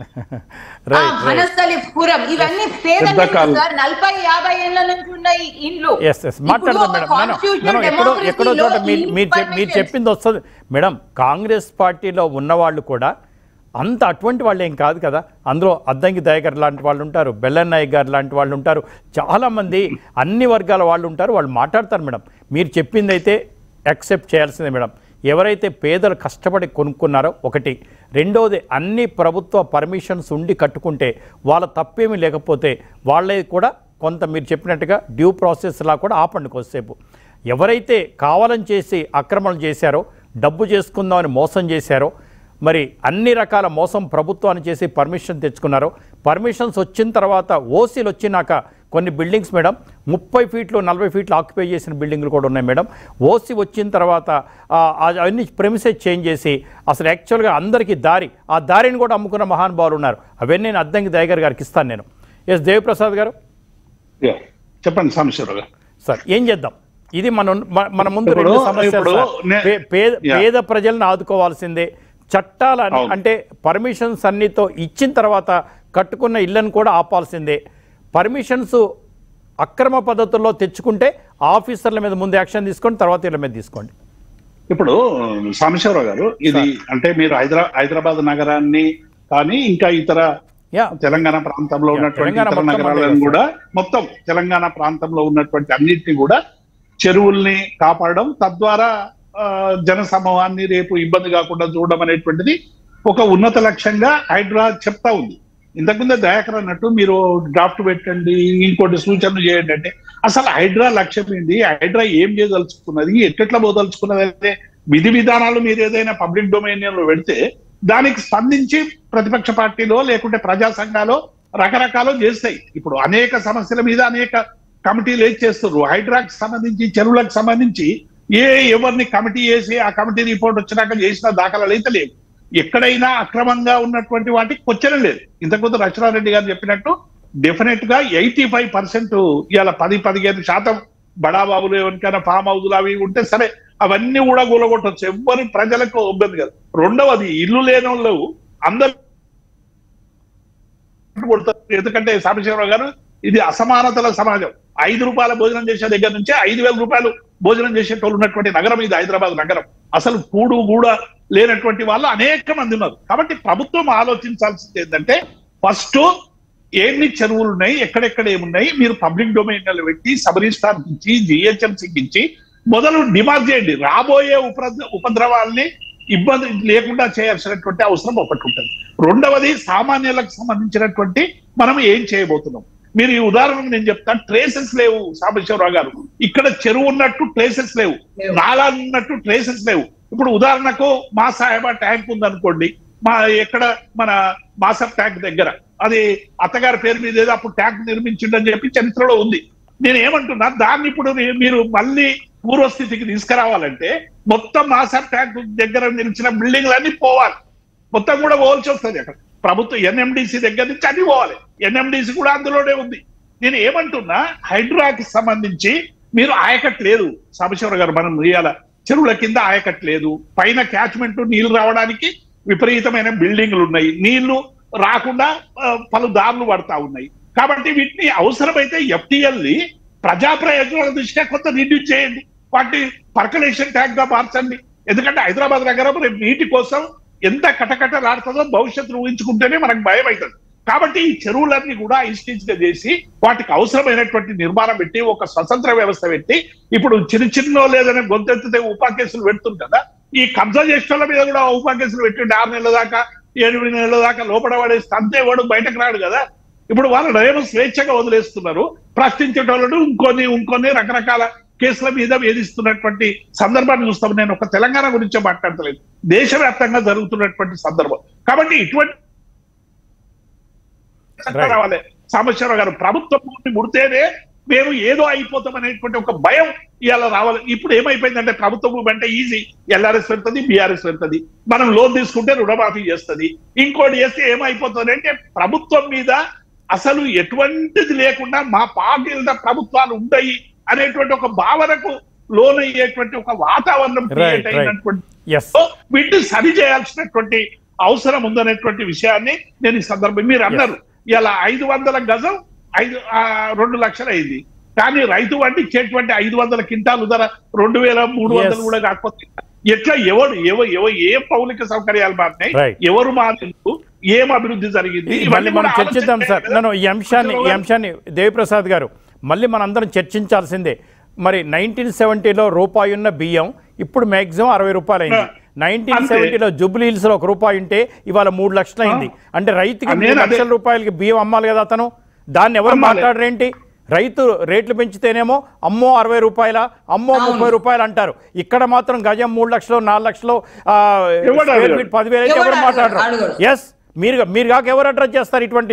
ఆ, రైట్ రైట్ వనస్థలిపురం ఇవన్నీ పేదల పెద్ద ఇల్లు కాలం. సార్ నలభై యాభై ఏళ్ల నుంచి ఉన్న ఈ ఇండ్లు ఎస్ ఎస్ మాట్లాడదాం మేడం మనం మనం ఎక్కడో ఎక్కడో చోట మీరు మీరు చెప్- మీరు చెప్పింది వస్తుంది మేడం కాంగ్రెస్ పార్టీలో ఉన్న వాళ్ళు కూడా అంత అటువంటి వాళ్ళు ఏం కాదు కదా అందులో అద్దంకి దయాకర్ లాంటి వాళ్ళు ఉంటారు బెల్లన్ నాయక్ గారు లాంటి వాళ్ళు ఉంటారు చాలామంది అన్ని వర్గాల వాళ్ళు ఉంటారు వాళ్ళు మాట్లాడతారు మేడం మీరు చెప్పింది అయితే యాక్సెప్ట్ చేయాల్సిందే మేడం ఎవరైతే పేదలు కష్టపడి కొనుక్కున్నారో ఒకటి రెండోది అన్ని ప్రభుత్వ పర్మిషన్స్ ఉండి కట్టుకుంటే వాళ్ళ తప్పేమీ లేకపోతే వాళ్ళే కూడా కొంత మీరు చెప్పినట్టుగా డ్యూ ప్రాసెస్ లా కూడా ఆపండి కొద్దిసేపు ఎవరైతే కావాలని చేసి అక్రమణలు చేశారో డబ్బు చేసుకుందామని మోసం చేశారో మరి అన్ని రకాల మోసం ప్రభుత్వాన్ని చేసి పర్మిషన్ తెచ్చుకున్నారో పర్మిషన్స్ వచ్చిన తర్వాత ఓసీలు వచ్చినాక కొన్ని బిల్డింగ్స్ మేడం ముప్పై ఫీట్లు నలభై ఫీట్లు ఆక్యుపై చేసిన బిల్డింగ్లు కూడా ఉన్నాయి మేడం ఓసీ వచ్చిన తర్వాత ఆ, ఆ అవన్నీ ప్రెమిసెస్ చేంజ్ చేసి అసలు యాక్చువల్గా అందరికీ దారి ఆ దారిని కూడా అమ్ముకున్న మహానుభావులు ఉన్నారు అవన్నీ నేను అద్దంకి దయగారు గారికి ఇస్తాను నేను ఎస్ దేవిప్రసాద్ గారు యా. చెప్పండి సాంబశివరావు గారు సార్ ఏం చేద్దాం ఇది మన మన- మన ముందు ఇప్పుడు- రెండు సమస్యలు ఇప్పుడు సార్. నే- పే- పేద యా. పేద ప్రజలను ఆదుకోవాల్సిందే చట్టాలు అని- అవును. అంటే పర్మిషన్స్ అన్నితో ఇచ్చిన తర్వాత కట్టుకున్న ఇళ్లను కూడా ఆపాల్సిందే పర్మిషన్స్ అక్రమ పద్ధతుల్లో తెచ్చుకుంటే ఆఫీసర్ల మీద ముందు యాక్షన్ తీసుకోండి తర్వాత ఇళ్ళ మీద తీసుకోండి ఇప్పుడు సాంబశివరావు గారు ఇది అంటే మీరు హైదరా హైదరాబాద్ నగరాన్ని కానీ ఇంకా ఇతర యా తెలంగాణ ప్రాంతంలో యా, ఉన్నటువంటి తెలంగాణ ఇతర మొత్తం నగరాలను అదే కూడా మొత్తం తెలంగాణ ప్రాంతంలో ఉన్నటువంటి అన్నిటిని కూడా చెరువుల్ని కాపాడడం తద్వారా ఆ, జన సమూహాన్ని రేపు ఇబ్బంది కాకుండా చూడడం అనేటువంటిది ఒక ఉన్నత లక్ష్యంగా హైడ్రా చెప్తా ఉంది ఇంతకుముందే దయాకర్ అన్నట్టు మీరు డ్రాఫ్ట్ పెట్టండి ఇంకోటి సూచనలు చేయండి అంటే అసలు హైడ్రా లక్ష్యం ఏంది హైడ్రా ఏం చేయదలుచుకున్నది ఎట్లా పోదలుచుకున్నది అంటే విధి విధానాలు మీరు ఏదైనా పబ్లిక్ డొమైన్ లో పెడితే దానికి స్పందించి ప్రతిపక్ష పార్టీలో లేకుంటే ప్రజా సంఘాలు రకరకాలు చేస్తాయి ఇప్పుడు అనేక సమస్యల మీద అనేక కమిటీలు ఏం చేస్తారు హైడ్రాకి సంబంధించి చెరువులకు సంబంధించి ఏ ఎవరిని కమిటీ వేసి ఆ కమిటీ రిపోర్ట్ వచ్చినాక చేసిన దాఖలాలు అయితే లేవు ఎక్కడైనా అక్రమంగా ఉన్నటువంటి వాటికి క్వశ్చన్ లేదు ఇంతకుముందు రచనారెడ్డి గారు చెప్పినట్టు డెఫినెట్ గా ఎయిటీ ఫైవ్ పర్సెంట్ ఇవాళ పది పదిహేను శాతం బడాబాబులు ఎవరికైనా ఫామ్ హౌజులు అవి ఉంటే సరే అవన్నీ కూడా కూలగొట్టచ్చు ఎవ్వరు ప్రజలకు ఇబ్బంది కాదు రెండవది ఇల్లు లేని వాళ్ళు అందరూ కొడతారు ఎందుకంటే సాంబశివరావు గారు ఇది అసమానతల సమాజం ఐదు రూపాయల భోజనం చేసే దగ్గర నుంచి ఐదు వేల రూపాయలు భోజనం చేసేటోళ్ళు ఉన్నటువంటి నగరం ఇది హైదరాబాద్ నగరం అసలు కూడు కూడా లేనటువంటి వాళ్ళు అనేక మంది ఉన్నారు కాబట్టి ప్రభుత్వం ఆలోచించాల్సింది ఏంటంటే ఫస్ట్ ఎన్ని చెరువులు ఉన్నాయి ఎక్కడెక్కడ ఏమున్నాయి మీరు పబ్లిక్ డొమైన్ పెట్టి సబ్ రిజిస్టార్ ఇచ్చి జిహెచ్ఎంసీకి ఇచ్చి మొదలు డిమాండ్ చేయండి రాబోయే ఉపద్ర ఉపద్రవాల్ని ఇబ్బంది లేకుండా చేయాల్సినటువంటి అవసరం ఒకటి ఉంటుంది రెండవది సామాన్యులకు సంబంధించినటువంటి మనం ఏం చేయబోతున్నాం మీరు ఈ ఉదాహరణకు నేను చెప్తాను ట్రేసెస్ లేవు సాంబశివరావు గారు ఇక్కడ చెరువు ఉన్నట్టు ట్రేసెస్ లేవు లేవు. నాలా ఉన్నట్టు ట్రేసెస్ లేవు ఇప్పుడు ఉదాహరణకు మా సాహెబా ట్యాంక్ ఉందనుకోండి మా ఎక్కడ మన మాసప్ ట్యాంక్ దగ్గర అది అత్తగారి పేరు మీద ఏదో అప్పుడు ట్యాంక్ నిర్మించిండని చెప్పి చరిత్రలో ఉంది నేను ఏమంటున్నా దాన్ని ఇప్పుడు మీ- మీరు మళ్ళీ పూర్వస్థితికి తీసుకురావాలంటే మొత్తం మాసప్ ట్యాంక్ దగ్గర నిలిచిన బిల్డింగ్లన్నీ పోవాలి మొత్తం కూడా పోవాల్సి వస్తుంది అక్కడ ప్రభుత్వం ఎన్ఎండిసి దగ్గర నుంచి అన్ని పోవాలి ఎన్ఎండిసి కూడా అందులోనే ఉంది నేను ఏమంటున్నా హైడ్రాకి సంబంధించి మీరు ఆయకట్ లేదు సాంబశివర గారు మనం ఇవాళ చెరువుల కింద ఆయకట్ లేదు పైన క్యాచ్మెంట్ నీళ్లు రావడానికి విపరీతమైన బిల్డింగ్లు ఉన్నాయి నీళ్లు రాకుండా ఆ, పలు దారులు పడతా ఉన్నాయి కాబట్టి వీటిని అవసరమైతే ఎఫ్టిఎల్ ని ప్రజా ప్రయోజనాల దృష్ట్యా కొంత రిడ్యూస్ చేయండి వాటిని పర్కలేషన్ ట్యాంక్ గా మార్చండి ఎందుకంటే హైదరాబాద్ నగరం రేపు నీటి కోసం ఎంత కటకటలాడుతుందో భవిష్యత్తు ఊహించుకుంటేనే మనకు భయం అవుతుంది కాబట్టి ఈ చెరువులన్నీ కూడా ఐస్టీజ్ గా చేసి వాటికి అవసరమైనటువంటి నిర్మాణం పెట్టి ఒక స్వతంత్ర వ్యవస్థ పెట్టి ఇప్పుడు చిన్న చిన్న లేదని గొంతెత్తితే ఉపా కేసులు పెడుతుంది కదా ఈ కబ్జా చేసిన వాళ్ళ మీద కూడా ఉపా కేసులు పెట్టిండి ఆరు నెలల దాకా ఎనిమిది నెలల దాకా లోపల పడేస్తే అంతే వాడు బయటకు రాడు కదా ఇప్పుడు వాళ్ళు ఏమో స్వేచ్ఛగా వదిలేస్తున్నారు ప్రశ్నించేటోళ్ళను ఇంకొని ఇంకొని రకరకాల కేసుల మీద వేధిస్తున్నటువంటి సందర్భాన్ని చూస్తాం నేను ఒక తెలంగాణ గురించే మాట్లాడతలేదు దేశవ్యాప్తంగా జరుగుతున్నటువంటి సందర్భం కాబట్టి ఇటువంటి Right. రావాలి సాంబశివరావు గారు ప్రభుత్వం భూమి ముడితేనే మేము ఏదో అయిపోతాం అనేటువంటి ఒక భయం ఇవాళ రావాలి ఇప్పుడు ఏమైపోయిందంటే ప్రభుత్వం అంటే ఈజీ ఎల్ఆర్ఎస్ పెడుతుంది బీఆర్ఎస్ పెడుతుంది మనం లోన్ తీసుకుంటే రుణమాఫీ చేస్తుంది ఇంకోటి చేస్తే ఏమైపోతుంది అంటే ప్రభుత్వం మీద అసలు ఎటువంటిది లేకుండా మా పార్టీల ప్రభుత్వాలు ఉంటాయి అనేటువంటి ఒక భావనకు లోన్ అయ్యేటువంటి ఒక వాతావరణం Right, క్రియేట్ right. అయినటువంటి ఎస్ సో వీటిని సరి చేయాల్సినటువంటి అవసరం ఉందనేటువంటి విషయాన్ని నేను ఈ సందర్భం మీరు అన్నారు ఇలా ఐదు వందల గజం ఐదు ఆ, రెండు లక్షలు అయింది కానీ రైతు వాడికి ఇచ్చేటువంటి ఐదు వందల కింటాలు ధర రెండు వేల మూడు వందలు Yes. కూడా కాకపోతే ఎట్లా ఎవరు ఎవ ఎవ ఏ పౌలిక సౌకర్యాలు మారినాయి Right. ఎవరు మారింది ఏం అభివృద్ధి జరిగింది మళ్ళీ ఇవన్నీ మనం కూడా చర్చిద్దాం సార్ ఆలోచన నేను ఈ అంశాన్ని ఈ అంశాన్ని దేవిప్రసాద్ గారు మళ్ళీ మనందరం చర్చించాల్సిందే మరి నైన్టీన్ సెవెంటీలో రూపాయి ఉన్న బియ్యం ఇప్పుడు మ్యాక్సిమం అరవై రూపాయలు అయింది నైన్టీన్ అంతే. సెవెంటీలో జూబ్లీ హిల్స్ లో ఒక రూపాయి ఉంటే ఇవాళ మూడు లక్షలు అయింది అంటే రైతుకి నేను మూడు అదే- లక్షల రూపాయలకి బియ్యం అమ్మాలి కదా అతను దాన్ని ఎవరు అమ్మాలి. మాట్లాడరేంటి రైతు రేట్లు పెంచితేనేమో అమ్మో అరవై రూపాయల అమ్మో అవును. ముప్పై రూపాయలు అంటారు ఇక్కడ మాత్రం గజం మూడు లక్షలు నాలుగు లక్షలు ఆ, ఎవడు స్క్వేర్ అడగడు. ఫీట్ పదివేలు అయితే ఎవడు ఎవరు అడగడు, మాట్లాడరు అడగడు. ఎస్ మీరు మీరు కాక ఎవరు అడ్రస్ చేస్తారు ఇటువంటి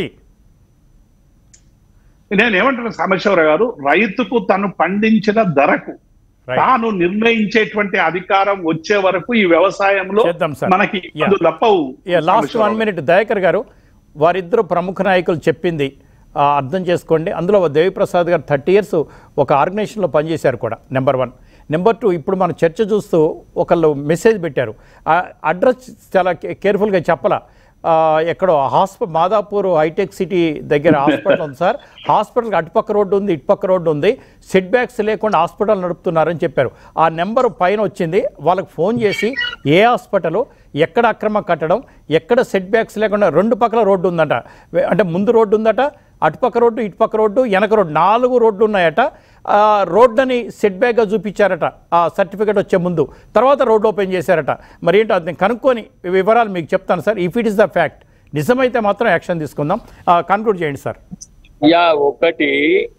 నేను ఏమంటున్నా సాంబశివరావు గారు రైతుకు తను పండించిన ధరకు Right. తాను నిర్ణయించేటువంటి అధికారం వచ్చే వరకు ఈ వ్యవసాయంలో చేద్దాం సార్. మనకి Yeah. ఇబ్బందులు తప్పవు లాస్ట్ సాంబశివరావు వన్ గారు. మినిట్ దయాకర్ గారు వారిద్దరు ప్రముఖ నాయకులు చెప్పింది ఆ, అర్థం చేసుకోండి అందులో దేవిప్రసాద్ గారు థర్టీ ఇయర్స్ ఒక ఆర్గనైజేషన్లో పనిచేశారు కూడా నెంబర్ వన్ నెంబర్ టూ ఇప్పుడు మన చర్చ చూస్తూ ఒకళ్ళు మెసేజ్ పెట్టారు ఆ అడ్రస్ చాలా కేర్ఫుల్గా చెప్పాల ఎక్కడో హాస్పిటల్ మాదాపూర్ హైటెక్ సిటీ దగ్గర హాస్పిటల్ ఉంది సార్ హాస్పిటల్కి అటుపక్క రోడ్డు ఉంది ఇటుపక్క రోడ్డు ఉంది సెట్ బ్యాక్స్ లేకుండా హాస్పిటల్ నడుపుతున్నారని చెప్పారు ఆ నెంబర్ పైన వచ్చింది వాళ్ళకి ఫోన్ చేసి ఏ హాస్పిటల్ ఎక్కడ అక్రమ కట్టడం ఎక్కడ సెట్ బ్యాక్స్ లేకుండా రెండు పక్కల రోడ్డు ఉందట వే- అంటే ముందు రోడ్డు ఉందట అటుపక్క రోడ్డు ఇటుపక్క రోడ్డు వెనక రోడ్డు నాలుగు రోడ్లు ఉన్నాయట ఆ రోడ్డుని సెట్ బ్యాక్గా చూపించారట ఆ సర్టిఫికేట్ వచ్చే ముందు తర్వాత రోడ్డు ఓపెన్ చేశారట మరి ఏంటో అది నేను కనుక్కొని వివరాలు మీకు చెప్తాను sir if it is the fact నిజమైతే మాత్రం యాక్షన్ తీసుకుందాం కన్క్లూడ్ చేయండి సార్ యా ఒకటి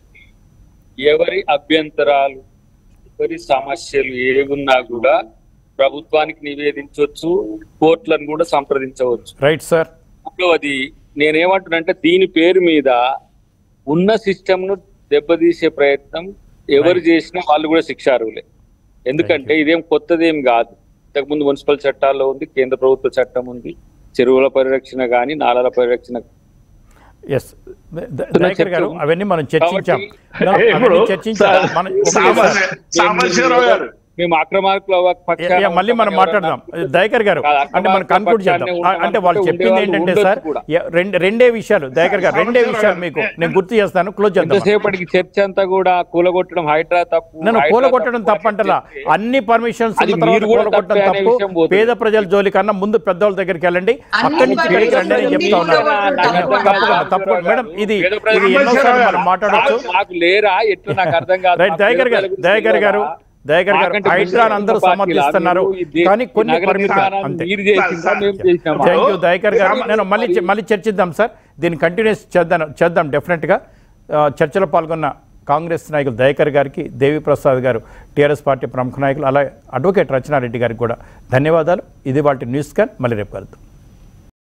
ఎవరి అభ్యంతరాలు ఎవరి సమస్యలు ఏమున్నా కూడా ప్రభుత్వానికి నివేదించవచ్చు కోర్టులను కూడా సంప్రదించవచ్చు రైట్ సార్ మూడవది నేనేమంటున్నానంటే దీని పేరు మీద ఉన్న సిస్టమ్ ను దెబ్బతీసే ప్రయత్నం ఎవరు చేసినా వాళ్ళు కూడా శిక్షార్హులే ఎందుకంటే ఇదేం కొత్తదేం కాదు ఇంతకుముందు మున్సిపల్ చట్టాల్లో ఉంది కేంద్ర ప్రభుత్వ చట్టం ఉంది చెరువుల పరిరక్షణ కానీ నాలాల పరిరక్షణ ఎస్ దయాకర్ గారు అవన్నీ మనం చర్చించాం కాబట్టి- అవన్నీ ఇప్పుడు చర్చించాం సా- మనం ఒకటే సామ- సార్. సాంబశివరావు గారు మేము అక్రమార్కుల పక్షాన యా, మళ్ళీ మనం ఉంటామని మాట్లాడదాం ఎవరన్నా- దయాకర్ గారు కాదు, అంటే మనం అక్రమార్కుల కన్క్లూడ్ చేద్దాం పక్షాన్నే ఆ, అంటే వాళ్ళు ఉండేవాళ్ళు చెప్పింది ఏంటంటే ఉండొచ్చు సార్ కూడా. యా, రెండు రెండే విషయాలు దయాకర్ గారు రెండే విషయాలు మీకు నేను గుర్తు చేస్తాను క్లోజ్ చేద్దాం ఎంతసేపటికి చర్చ అంతా కూడా కూలగొట్టడం హైడ్రా తప్పు నన్ను హైడ్రా కూలగొట్టడం తప్పు తప్పంటలా అని చెప్తే అన్ని పర్మిషన్స్ అది ఉన్న తర్వాత మీరు కూడా కూలగొట్టడం తప్పే అనే తప్పు విషయం పోతుంది. పేద ప్రజల జోలి కన్నా ముందు పెద్దవాళ్ళ దగ్గరికి వెళ్ళండి అన్ని అక్కడి నుంచి ఇక్కడికి రండి అని పర్మిషన్స్ చెప్తా ఉన్నారు ఉంటే తప్పకుండా తప్పకుండా. తప్పకుండా మేడం ఇది పేద ఇది ప్రజలు ఎన్నోసార్లు మనం మాట్లాడొచ్చు నాకు లేరా ఎట్లా నాకు అర్థం కాదు రైట్ మా దయాకర్ పేద గారు ప్రజల దయాకర్ గారు గురించి దయాకర్ గారు మాకంటే హైడ్రాన్ ముందు అందరూ పార్టీలా? సమర్థిస్తున్నారు మీరు ఈ దే- కానీ కొన్ని నగర పరిమితులు నిర్మాణాన్ని అంతే మీరు చేసిందా మేము చేసినామా? థ్యాంక్ యూ దయాకర్ గారు సామ- నేను మళ్ళీ చె- మళ్ళీ చర్చిద్దాం సార్ దీన్ని కంటిన్యూస్ చేద్దాం చేద్దాం డెఫినెట్గా ఆ, చర్చలో పాల్గొన్న కాంగ్రెస్ నాయకులు దయాకర్ గారికి దేవి ప్రసాద్ గారు టీఆర్ఎస్ పార్టీ ప్రముఖ నాయకులు అలాగే అడ్వకేట్ రచనారెడ్డి గారికి కూడా ధన్యవాదాలు ఇది వాటి న్యూస్ కాన్ మళ్ళీ రేపు కలుద్దాం